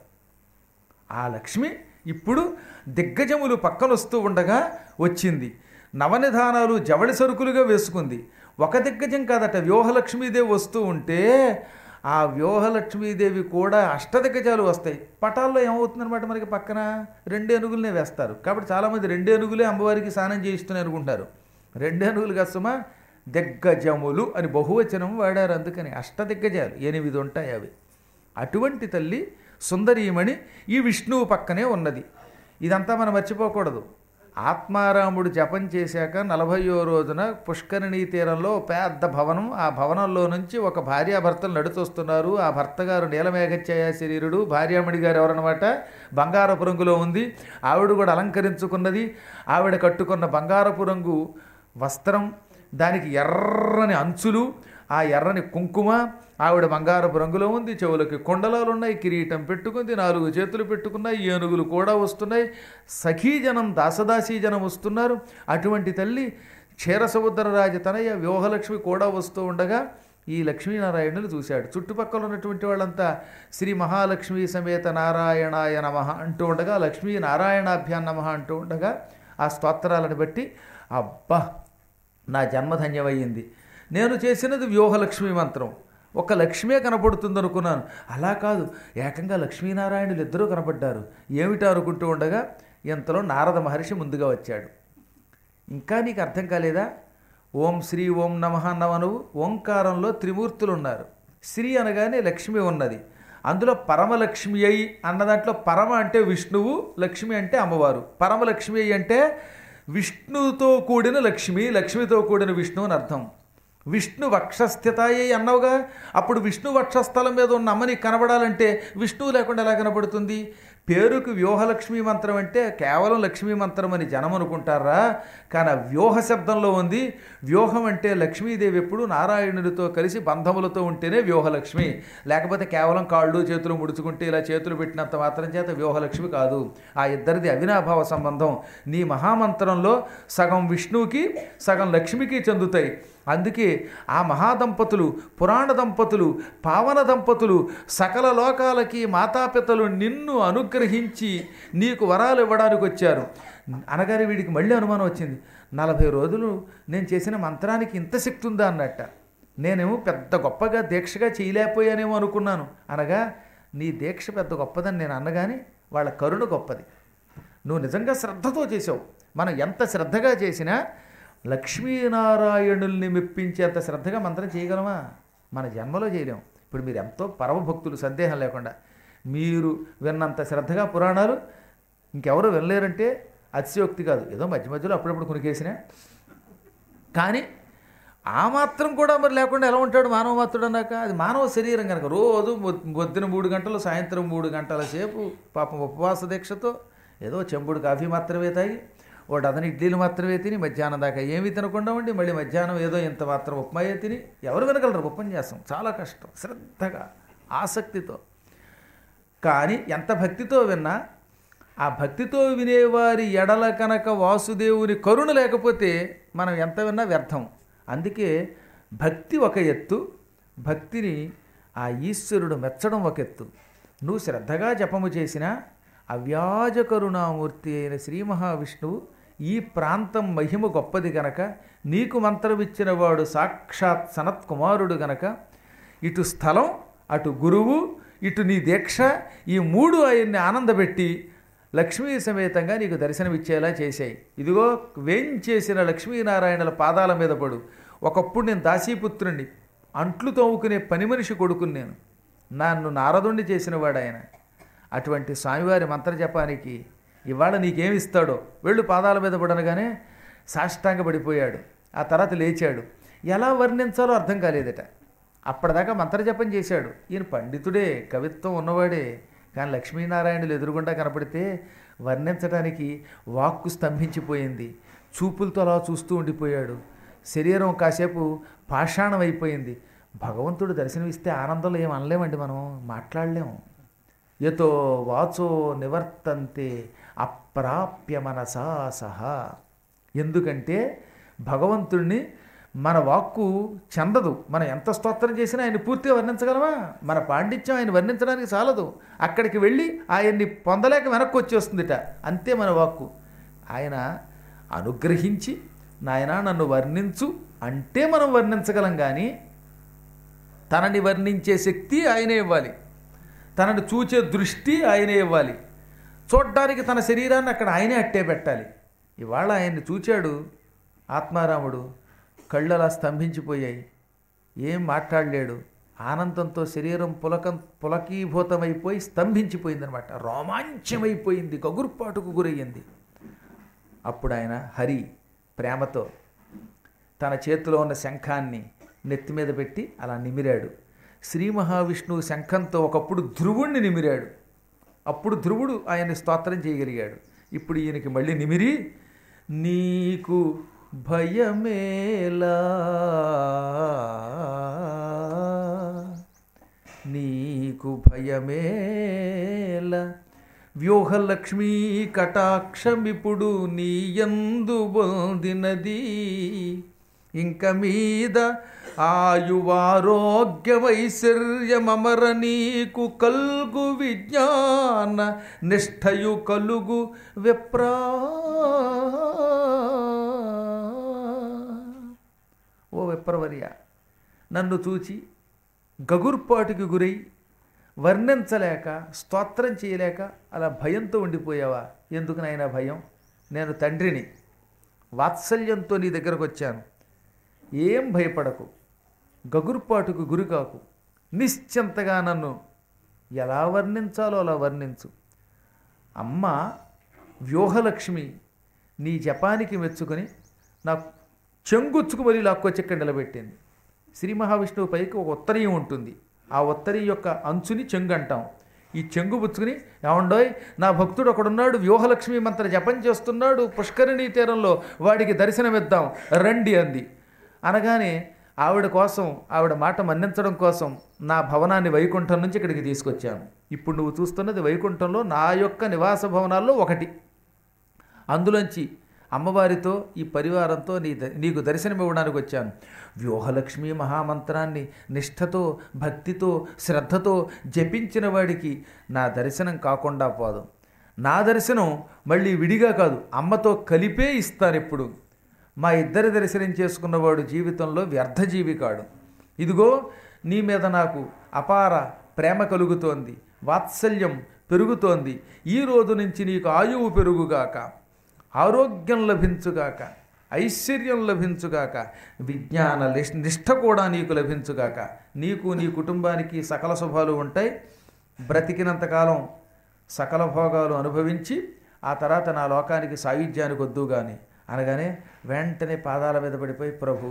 ఆ లక్ష్మి ఇప్పుడు దిగ్గజములు పక్కన వస్తూ ఉండగా వచ్చింది నవనిధానాలు జవళి సరుకులుగా వేసుకుంది ఒక దిగ్గజం కాదట వ్యూహలక్ష్మీదేవి వస్తూ ఉంటే ఆ వ్యూహలక్ష్మీదేవి కూడా అష్టదిగ్గజాలు వస్తాయి పటాల్లో ఏమవుతుందన్నమాట మనకి పక్కన రెండు ఏనుగులనే వేస్తారు కాబట్టి చాలామంది రెండు ఏనుగులే అమ్మవారికి స్నానం చేయిస్తున్నాయి అనుకుంటారు రెండు ఏనుగులు కసమా దిగ్గజములు అని బహువచనం వాడారు అందుకని అష్టదిగ్గజాలు ఎనిమిది ఉంటాయి అవి అటువంటి తల్లి సుందరీమణి ఈ విష్ణువు పక్కనే ఉన్నది ఇదంతా మనం మర్చిపోకూడదు ఆత్మారాముడు జపం చేశాక నలభయో రోజున పుష్కరిణీ తీరంలో ఓ పెద్ద భవనం ఆ భవనంలో నుంచి ఒక భార్యాభర్తలు నడుతొస్తున్నారు ఆ భర్త గారు నీలమేఘఛాయ శరీరుడు భార్యామణి గారు ఎవరన్నమాట బంగారపు రంగులో ఉంది ఆవిడ కూడా అలంకరించుకున్నది ఆవిడ కట్టుకున్న బంగారపు రంగు వస్త్రం దానికి ఎర్రని అంచులు ఆ ఎర్రని కుంకుమ ఆవిడ బంగారపు రంగులో ఉంది చెవులకి కొండలాలు ఉన్నాయి కిరీటం పెట్టుకుంది నాలుగు చేతులు పెట్టుకున్నాయి ఏనుగులు కూడా వస్తున్నాయి సఖీజనం దాసదాసీజనం వస్తున్నారు అటువంటి తల్లి క్షీరసముద్రరాజ తనయ వ్యూహలక్ష్మి కూడా వస్తూ ఉండగా ఈ లక్ష్మీనారాయణులు చూశాడు చుట్టుపక్కల ఉన్నటువంటి వాళ్ళంతా శ్రీ మహాలక్ష్మి సమేత నారాయణాయ నమ అంటూ ఉండగా లక్ష్మీ నారాయణాభ్యాన్ నమ అంటూ ఉండగా ఆ స్తోత్రాలను బట్టి అబ్బా నా జన్మధన్యమయ్యింది నేను చేసినది వ్యూహలక్ష్మి మంత్రం ఒక లక్ష్మే కనపడుతుంది అనుకున్నాను అలా కాదు ఏకంగా లక్ష్మీనారాయణులు ఇద్దరూ కనపడ్డారు ఏమిటో అనుకుంటూ ఉండగా ఇంతలో నారద మహర్షి ముందుగా వచ్చాడు ఇంకా నీకు అర్థం కాలేదా ఓం శ్రీ ఓం నమ అన్నవనువు ఓంకారంలో త్రిమూర్తులు ఉన్నారు శ్రీ అనగానే లక్ష్మి ఉన్నది అందులో పరమలక్ష్మి అయి అన్న దాంట్లో పరమ అంటే విష్ణువు లక్ష్మి అంటే అమ్మవారు పరమలక్ష్మి అయి అంటే విష్ణువుతో కూడిన లక్ష్మి లక్ష్మితో కూడిన విష్ణువు అని అర్థం విష్ణు వక్షస్థితాయే అన్నావుగా అప్పుడు విష్ణు వక్షస్థలం మీద ఉన్న అమ్మని కనబడాలంటే విష్ణువు లేకుండా ఎలా కనబడుతుంది పేరుకు వ్యూహలక్ష్మీ మంత్రం అంటే కేవలం లక్ష్మీ మంత్రం అని జనం అనుకుంటారా కానీ ఆ వ్యూహ శబ్దంలో ఉంది వ్యూహం అంటే లక్ష్మీదేవి ఎప్పుడు నారాయణుడితో కలిసి బంధములతో ఉంటేనే వ్యూహలక్ష్మి లేకపోతే కేవలం కాళ్ళు చేతులు ముడుచుకుంటే ఇలా చేతులు పెట్టినంత మాత్రం చేత వ్యూహలక్ష్మి కాదు ఆ ఇద్దరిది అవినాభావ సంబంధం నీ మహామంత్రంలో సగం విష్ణువుకి సగం లక్ష్మికి చెందుతాయి అందుకే ఆ మహాదంపతులు పురాణ దంపతులు పావన దంపతులు సకల లోకాలకి మాతాపితలు నిన్ను అనుగ్రహించి నీకు వరాలు ఇవ్వడానికి వచ్చారు అనగానే వీడికి మళ్ళీ అనుమానం వచ్చింది నలభై రోజులు నేను చేసిన మంత్రానికి ఇంత శక్తి ఉందా అన్నట్ట నేనేమో పెద్ద గొప్పగా దీక్షగా చేయలేకపోయానేమో అనుకున్నాను అనగా నీ దీక్ష పెద్ద గొప్పదని నేను అన్నగాని వాళ్ళ కరుణ గొప్పది నువ్వు నిజంగా శ్రద్ధతో చేసావు మనం ఎంత శ్రద్ధగా చేసినా లక్ష్మీనారాయణుల్ని మెప్పించేంత శ్రద్ధగా మంత్రం చేయగలమా మన జన్మలో చేయలేం ఇప్పుడు మీరు ఎంతో పరమభక్తులు సందేహం లేకుండా మీరు విన్నంత శ్రద్ధగా పురాణాలు ఇంకెవరు వినలేరంటే అతిశయోక్తి కాదు ఏదో మధ్య మధ్యలో అప్పుడప్పుడు కొనికేసినా కానీ ఆ మాత్రం కూడా మరి లేకుండా ఎలా ఉంటాడు మానవ మాత్రుడు అన్నాక అది మానవ శరీరం కనుక రోజు పొద్దున మూడు గంటలు సాయంత్రం మూడు గంటల సేపు పాపం ఉపవాస దీక్షతో ఏదో చెంబుడు కాఫీ మాత్రమే తాగి ఓ డజన్ ఇడ్లీలు మాత్రమే తిని మధ్యాహ్నం దాకా ఏమీ తినకుండా ఉండి మళ్ళీ మధ్యాహ్నం ఏదో ఇంత మాత్రం ఉప్మాయే తిని ఎవరు వినగలరు ఉపన్యాసం చాలా కష్టం శ్రద్ధగా ఆసక్తితో కానీ ఎంత భక్తితో విన్నా ఆ భక్తితో వినేవారి ఎడల కనుక వాసుదేవుని కరుణ లేకపోతే మనం ఎంత విన్నా వ్యర్థం అందుకే భక్తి ఒక ఎత్తు భక్తిని ఆ ఈశ్వరుడు మెచ్చడం ఒక ఎత్తు నువ్వు శ్రద్ధగా జపము చేసిన అవ్యాజ కరుణామూర్తి అయిన శ్రీ మహావిష్ణువు ఈ ప్రాంతం మహిమ గొప్పది గనక నీకు మంత్రమిచ్చిన వాడు సాక్షాత్ సనత్ కుమారుడు గనక ఇటు స్థలం అటు గురువు ఇటు నీ దీక్ష ఈ మూడు ఆయన్ని ఆనందపెట్టి లక్ష్మీ సమేతంగా నీకు దర్శనమిచ్చేలా చేశాయి ఇదిగో వేంచేసిన లక్ష్మీనారాయణల పాదాల మీద పడు ఒకప్పుడు నేను దాసీపుత్రుణ్ణి అంట్లు తోముకునే పని మనిషి కొడుకుని నేను నన్ను నారదుణ్ణి చేసిన వాడు ఆయన అటువంటి స్వామివారి మంత్రజపానికి ఇవాళ నీకేమిస్తాడో వెళ్ళు పాదాల మీద పడనగానే సాష్టాంగ పడిపోయాడు ఆ తర్వాత లేచాడు ఎలా వర్ణించాలో అర్థం కాలేదట అప్పటిదాకా మంత్రజపం చేశాడు ఈయన పండితుడే కవిత్వం ఉన్నవాడే కానీ లక్ష్మీనారాయణులు ఎదురుగుండా కనపడితే వర్ణించడానికి వాక్కు స్తంభించిపోయింది చూపులతో అలా చూస్తూ ఉండిపోయాడు శరీరం కాసేపు పాషాణం అయిపోయింది భగవంతుడు దర్శనమిస్తే ఆనందంలో ఏం అనలేమండి మనం మాట్లాడలేము యతో వాచో నివర్తంతే అప్రాప్య మనసా సహా ఎందుకంటే భగవంతుణ్ణి మన వాక్కు చెందదు మనం ఎంత స్తోత్రం చేసినా ఆయన పూర్తిగా వర్ణించగలమా మన పాండిత్యం ఆయన వర్ణించడానికి చాలదు అక్కడికి వెళ్ళి ఆయన్ని పొందలేక వెనక్కి వచ్చేస్తుందిట అంతే మన వాక్కు ఆయన అనుగ్రహించి నాయన నన్ను వర్ణించు అంటే మనం వర్ణించగలం కానీ తనని వర్ణించే శక్తి ఆయనే ఇవ్వాలి తనను చూచే దృష్టి ఆయనే ఇవ్వాలి చూడ్డానికి తన శరీరాన్ని అక్కడ ఆయనే అట్టే పెట్టాలి ఇవాళ ఆయన్ని చూచాడు ఆత్మారాముడు కళ్ళలా స్తంభించిపోయాయి ఏం మాట్లాడలేడు ఆనందంతో శరీరం పులకం పులకీభూతమైపోయి స్తంభించిపోయిందనమాట రోమాంచమైపోయింది గగుర్పాటుకు గురయ్యింది అప్పుడు ఆయన హరి ప్రేమతో తన చేతిలో ఉన్న శంఖాన్ని నెత్తి మీద పెట్టి అలా నిమిరాడు శ్రీ మహావిష్ణువు శంఖంతో ఒకప్పుడు ధ్రువుణ్ణి నిమిరాడు అప్పుడు ధ్రువుడు ఆయన్ని స్తోత్రం చేయగలిగాడు ఇప్పుడు ఈయనకి మళ్ళీ నిమిరి నీకు భయమేలా నీకు భయమేలా వ్యూహలక్ష్మీ కటాక్షమిప్పుడు నీయందు పొందినది ఇంక మీద ఆయువారోగ్యమైశ్వర్యమర నీకు కల్గు విజ్ఞాన నిష్ఠయు కలుగు విప్రా ఓ విప్రవర్య నన్ను చూచి గగుర్పాటుకి గురై వర్ణించలేక స్తోత్రం చేయలేక అలా భయంతో ఉండిపోయావా ఎందుకు నాయనా భయం నేను తండ్రిని వాత్సల్యంతో నీ దగ్గరకు వచ్చాను ఏం భయపడకు గగుర్పాటుకు గురికాకు నిశ్చింతగా నన్ను ఎలా వర్ణించాలో అలా వర్ణించు అమ్మ వ్యూహలక్ష్మి నీ జపానికి మెచ్చుకొని నా చెంగుచ్చుకు మరి లాక్కొచ్చి ఇక్కడ నిలబెట్టింది శ్రీ మహావిష్ణువు పైకి ఒక ఉత్తరీయం ఉంటుంది ఆ ఉత్తరీయం యొక్క అంచుని చెంగు అంటాం ఈ చెంగు పుచ్చుకుని ఏమండోయ్ నా భక్తుడు ఒకడున్నాడు వ్యూహలక్ష్మి మంత్ర జపం చేస్తున్నాడు పుష్కరిణీ తీరంలో వాడికి దర్శనమిద్దాం రండి అంది అనగానే ఆవిడ కోసం ఆవిడ మాట మన్నించడం కోసం నా భవనాన్ని వైకుంఠం నుంచి ఇక్కడికి తీసుకొచ్చాను ఇప్పుడు నువ్వు చూస్తున్నది వైకుంఠంలో నా యొక్క నివాస భవనాల్లో ఒకటి అందులోంచి అమ్మవారితో ఈ పరివారంతో నీ ద- నీకు దర్శనమివ్వడానికి వచ్చాను వ్యూహలక్ష్మి మహామంత్రాన్ని నిష్ఠతో భక్తితో శ్రద్ధతో జపించిన వాడికి నా దర్శనం కాకుండా పోదు నా దర్శనం మళ్ళీ విడిగా కాదు అమ్మతో కలిపే ఇస్తాను ఇప్పుడు మా ఇద్దరి దర్శనం చేసుకున్నవాడు జీవితంలో వ్యర్థజీవి కాడు ఇదిగో నీ మీద నాకు అపార ప్రేమ కలుగుతోంది వాత్సల్యం పెరుగుతోంది ఈ రోజు నుంచి నీకు ఆయువు పెరుగుగాక ఆరోగ్యం లభించుగాక ఐశ్వర్యం లభించుగాక విజ్ఞాన లిష్- నిష్ఠ కూడా నీకు లభించుగాక నీకు నీ కుటుంబానికి సకల శుభాలు ఉంటాయి బ్రతికినంతకాలం సకల భోగాలు అనుభవించి ఆ తర్వాత నా లోకానికి సాయుధ్యానికి వద్దు కానీ అనగానే వెంటనే పాదాల మీద పడిపోయి ప్రభు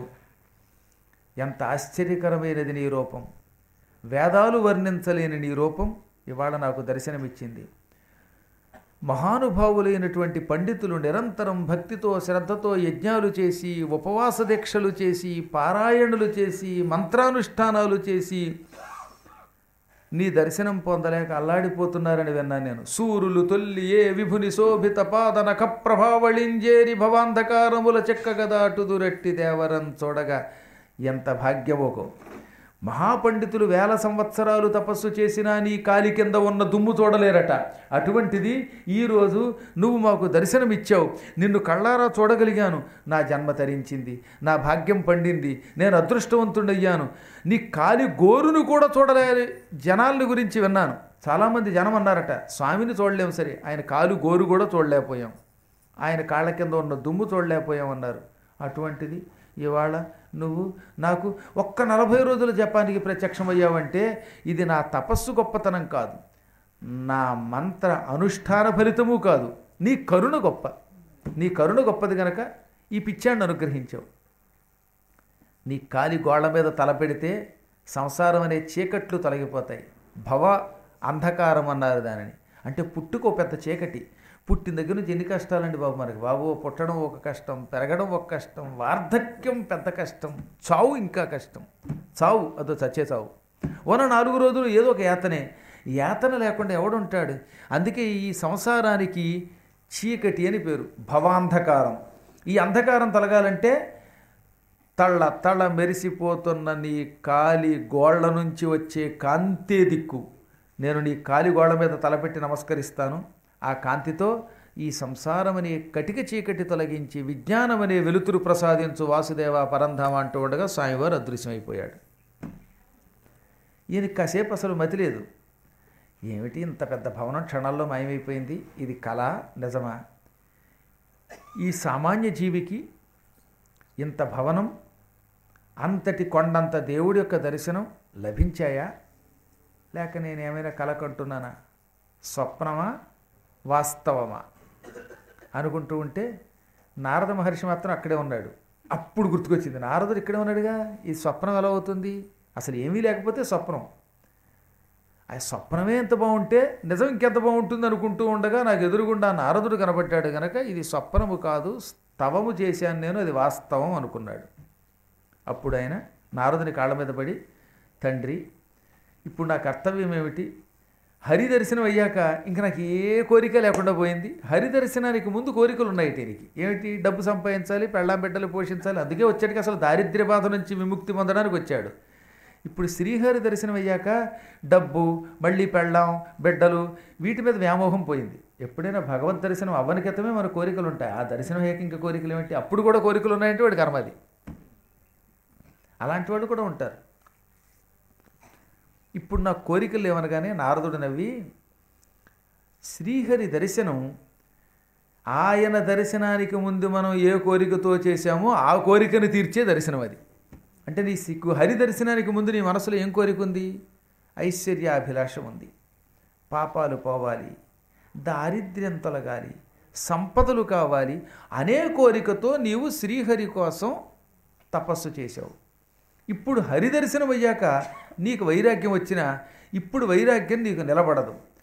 ఎంత ఆశ్చర్యకరమైనది నీ రూపం వేదాలు వర్ణించలేని నీ రూపం ఇవాళ నాకు దర్శనమిచ్చింది మహానుభావులైనటువంటి పండితులు నిరంతరం భక్తితో శ్రద్ధతో యజ్ఞాలు చేసి ఉపవాస దీక్షలు చేసి పారాయణులు చేసి మంత్రానుష్ఠానాలు చేసి నీ దర్శనం పొందలేక అల్లాడిపోతున్నారని విన్నాను నేను సూరులు తొల్లి ఏ విభుని శోభిత పాదనక ప్రభావళింజేరి భవాంధకారముల చెక్కగదాటుదురట్టి దేవరం చూడగా ఎంత భాగ్యమోకో మహాపండితులు వేల సంవత్సరాలు తపస్సు చేసినా నీ కాలి కింద ఉన్న దుమ్ము చూడలేరట అటువంటిది ఈరోజు నువ్వు మాకు దర్శనమిచ్చావు నిన్ను కళ్ళారా చూడగలిగాను నా జన్మ తరించింది నా భాగ్యం పండింది నేను అదృష్టవంతుడయ్యాను నీ కాలి గోరును కూడా చూడలే జనాల గురించి విన్నాను చాలామంది జనం అన్నారట స్వామిని చూడలేం సరే ఆయన కాలు గోరు కూడా చూడలేకపోయాం ఆయన కాళ్ళ కింద ఉన్న దుమ్ము చూడలేకపోయామన్నారు అటువంటిది ఇవాళ నువ్వు నాకు ఒక్క నలభై రోజుల జపానికి ప్రత్యక్షమయ్యావంటే ఇది నా తపస్సు గొప్పతనం కాదు నా మంత్ర అనుష్ఠాన ఫలితము కాదు నీ కరుణ గొప్ప నీ కరుణ గొప్పది గనక ఈ పిచ్చాన్ని అనుగ్రహించావు నీ కాలి గోళ్ల మీద తలపెడితే సంసారం అనే చీకట్లు తొలగిపోతాయి భవ అంధకారం అన్నారు దానిని అంటే పుట్టుకో పెద్ద చీకటి పుట్టిన దగ్గర నుంచి ఎన్ని కష్టాలండి బాబు మనకి బాబు పుట్టడం ఒక కష్టం పెరగడం ఒక కష్టం వార్ధక్యం పెద్ద కష్టం చావు ఇంకా కష్టం చావు అదో చచ్చే చావు ఉన్న నాలుగు రోజులు ఏదో ఒక యాతనే యాతన లేకుండా ఎవడుంటాడు అందుకే ఈ సంసారానికి చీకటి అని పేరు భవాంధకారం ఈ అంధకారం తొలగాలంటే తళ్ళ తళ్ళ మెరిసిపోతున్న నీ కాలి గోళ్ల నుంచి వచ్చే కాంతే దిక్కు నేను నీ కాలి గోళ్ల మీద తలపెట్టి నమస్కరిస్తాను ఆ కాంతితో ఈ సంసారం అనే కటిక చీకటి తొలగించి విజ్ఞానం అనే వెలుతురు ప్రసాదించు వాసుదేవ పరంధామ అంటూ ఉండగా స్వామివారు అదృశ్యమైపోయాడు ఈయనకి కాసేపు అసలు మతి లేదు ఏమిటి ఇంత పెద్ద భవనం క్షణాల్లో మాయమైపోయింది ఇది కళ నిజమా ఈ సామాన్య జీవికి ఇంత భవనం అంతటి కొండంత దేవుడి యొక్క దర్శనం లభించాయా లేక నేనేమైనా కల కంటున్నానా స్వప్నమా వాస్తవమా అనుకుంటూ ఉంటే నారద మహర్షి మాత్రం అక్కడే ఉన్నాడు అప్పుడు గుర్తుకొచ్చింది నారదుడు ఇక్కడే ఉన్నాడుగా ఈ స్వప్నం ఎలా అవుతుంది అసలు ఏమీ లేకపోతే స్వప్నం ఆ స్వప్నమే ఎంత బాగుంటే నిజం ఇంకెంత బాగుంటుంది అనుకుంటూ ఉండగా నాకు ఎదురుగుండా నారదుడు కనబడ్డాడు గనక ఇది స్వప్నము కాదు స్తవము చేశాను నేను అది వాస్తవం అనుకున్నాడు అప్పుడు ఆయన నారదుని కాళ్ళ మీద పడి తండ్రి ఇప్పుడు నా కర్తవ్యం ఏమిటి హరి దర్శనం అయ్యాక ఇంక నాకు ఏ కోరిక లేకుండా పోయింది హరి దర్శనానికి ముందు కోరికలు ఉన్నాయి దీనికి ఏమిటి డబ్బు సంపాదించాలి పెళ్ళాం బిడ్డలు పోషించాలి అందుకే వచ్చాడికి అసలు దారిద్ర్య బాధ నుంచి విముక్తి పొందడానికి వచ్చాడు ఇప్పుడు శ్రీహరి దర్శనం అయ్యాక డబ్బు మళ్ళీ పెళ్ళాం బిడ్డలు వీటి మీద వ్యామోహం పోయింది ఎప్పుడైనా భగవద్ దర్శనం అవ్వని క్రితమే మన కోరికలు ఉంటాయి ఆ దర్శనం అయ్యాక ఇంకా కోరికలు ఏమిటి అప్పుడు కూడా కోరికలు ఉన్నాయంటే వాడి కర్మది అలాంటి వాళ్ళు కూడా ఉంటారు ఇప్పుడు నా కోరికలు లేవనగానే నారదుడు నవ్వి శ్రీహరి దర్శనం ఆయన దర్శనానికి ముందు మనం ఏ కోరికతో చేశామో ఆ కోరికను తీర్చే దర్శనం అది అంటే నీ సిక్కు హరి దర్శనానికి ముందు నీ మనసులో ఏం కోరిక ఉంది ఐశ్వర్యాభిలాష ఉంది పాపాలు పోవాలి దారిద్ర్యం తొలగాలి సంపదలు కావాలి అనే కోరికతో నీవు శ్రీహరి కోసం తపస్సు చేశావు ఇప్పుడు హరిదర్శనం అయ్యాక నీకు వైరాగ్యం వచ్చినా ఇప్పుడు వైరాగ్యం నీకు నిలబడదు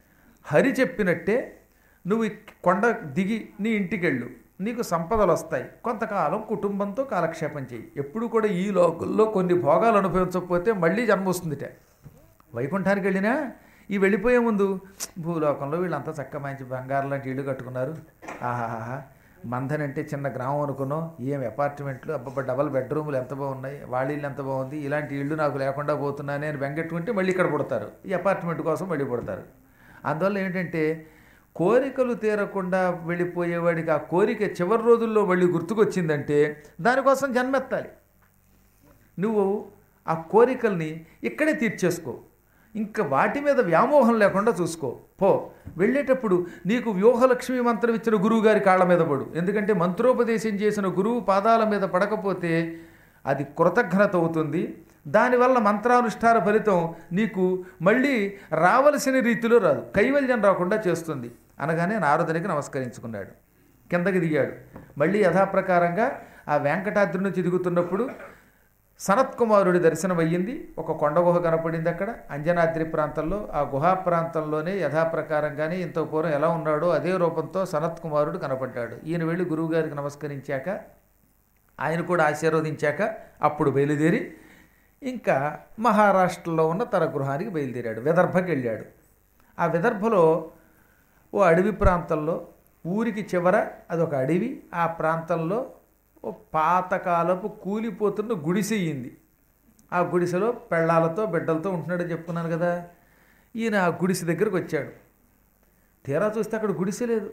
హరి చెప్పినట్టే నువ్వు ఈ కొండ దిగి నీ ఇంటికెళ్ళు నీకు సంపదలు వస్తాయి కొంతకాలం కుటుంబంతో కాలక్షేపం చేయి ఎప్పుడు కూడా ఈ లోకల్లో కొన్ని భోగాలు అనుభవించకపోతే మళ్ళీ జన్మ వస్తుందిట వైకుంఠానికి వెళ్ళినా ఈ వెళ్ళిపోయే ముందు భూలోకంలో వీళ్ళంతా చక్క మంచి బంగారం లాంటి ఇల్లు కట్టుకున్నారు ఆహాహా మందన్ అంటే చిన్న గ్రామం అనుకున్నాం ఏం అపార్ట్మెంట్లు అబ్బబ్బా డబల్ బెడ్రూములు ఎంత బాగున్నాయి వాళ్ళ ఇల్లు ఎంత బాగుంది ఇలాంటి ఇల్లు నాకు లేకుండా పోతున్నానే అని బెంగెట్టుకుంటే మళ్ళీ ఇక్కడ పుడతారు ఈ అపార్ట్మెంట్ కోసం మళ్ళీ పుడతారు అందువల్ల ఏంటంటే కోరికలు తీరకుండా వెళ్ళిపోయేవాడికి ఆ కోరిక చివరి రోజుల్లో మళ్ళీ గుర్తుకొచ్చిందంటే దానికోసం జన్మెత్తాలి నువ్వు ఆ కోరికల్ని ఇక్కడే తీర్చేసుకో ఇంకా వాటి మీద వ్యామోహం లేకుండా చూసుకో పో వెళ్ళేటప్పుడు నీకు వ్యూహలక్ష్మి మంత్రం ఇచ్చిన గురువు గారి కాళ్ళ మీద పడు ఎందుకంటే మంత్రోపదేశం చేసిన గురువు పాదాల మీద పడకపోతే అది కృతజ్ఞత అవుతుంది దానివల్ల మంత్రానుష్ఠాన ఫలితం నీకు మళ్ళీ రావలసిన రీతిలో రాదు కైవల్యం రాకుండా చేస్తుంది అనగానే నారదునికి నమస్కరించుకున్నాడు కిందకి దిగాడు మళ్ళీ యథాప్రకారంగా ఆ వెంకటాద్రి నుంచి దిగుతున్నప్పుడు సనత్కుమారుడి దర్శనం అయ్యింది ఒక కొండ గుహ కనపడింది అక్కడ అంజనాద్రి ప్రాంతంలో ఆ గుహా ప్రాంతంలోనే యథాప్రకారంగానే ఇంత పూర్వం ఎలా ఉన్నాడో అదే రూపంతో సనత్కుమారుడు కనపడ్డాడు ఈయన వెళ్ళి గురువుగారికి నమస్కరించాక ఆయన కూడా ఆశీర్వదించాక అప్పుడు బయలుదేరి ఇంకా మహారాష్ట్రలో ఉన్న తన గృహానికి బయలుదేరాడు విదర్భకి వెళ్ళాడు ఆ విదర్భలో ఓ అడవి ప్రాంతంలో ఊరికి చివర అదొక అడవి ఆ ప్రాంతంలో ఓ పాతకాలపు కూలిపోతున్న గుడిసె అయ్యింది ఆ గుడిసెలో పెళ్ళాలతో బిడ్డలతో ఉంటున్నాడని చెప్పుకున్నాను కదా ఈయన ఆ గుడిసె దగ్గరకు వచ్చాడు తీరా చూస్తే అక్కడ గుడిసె లేదు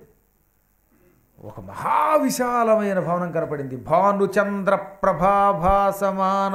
ఒక మహావిశాలమైన భవనం కనపడింది భానుచంద్ర ప్రభాభాసమాన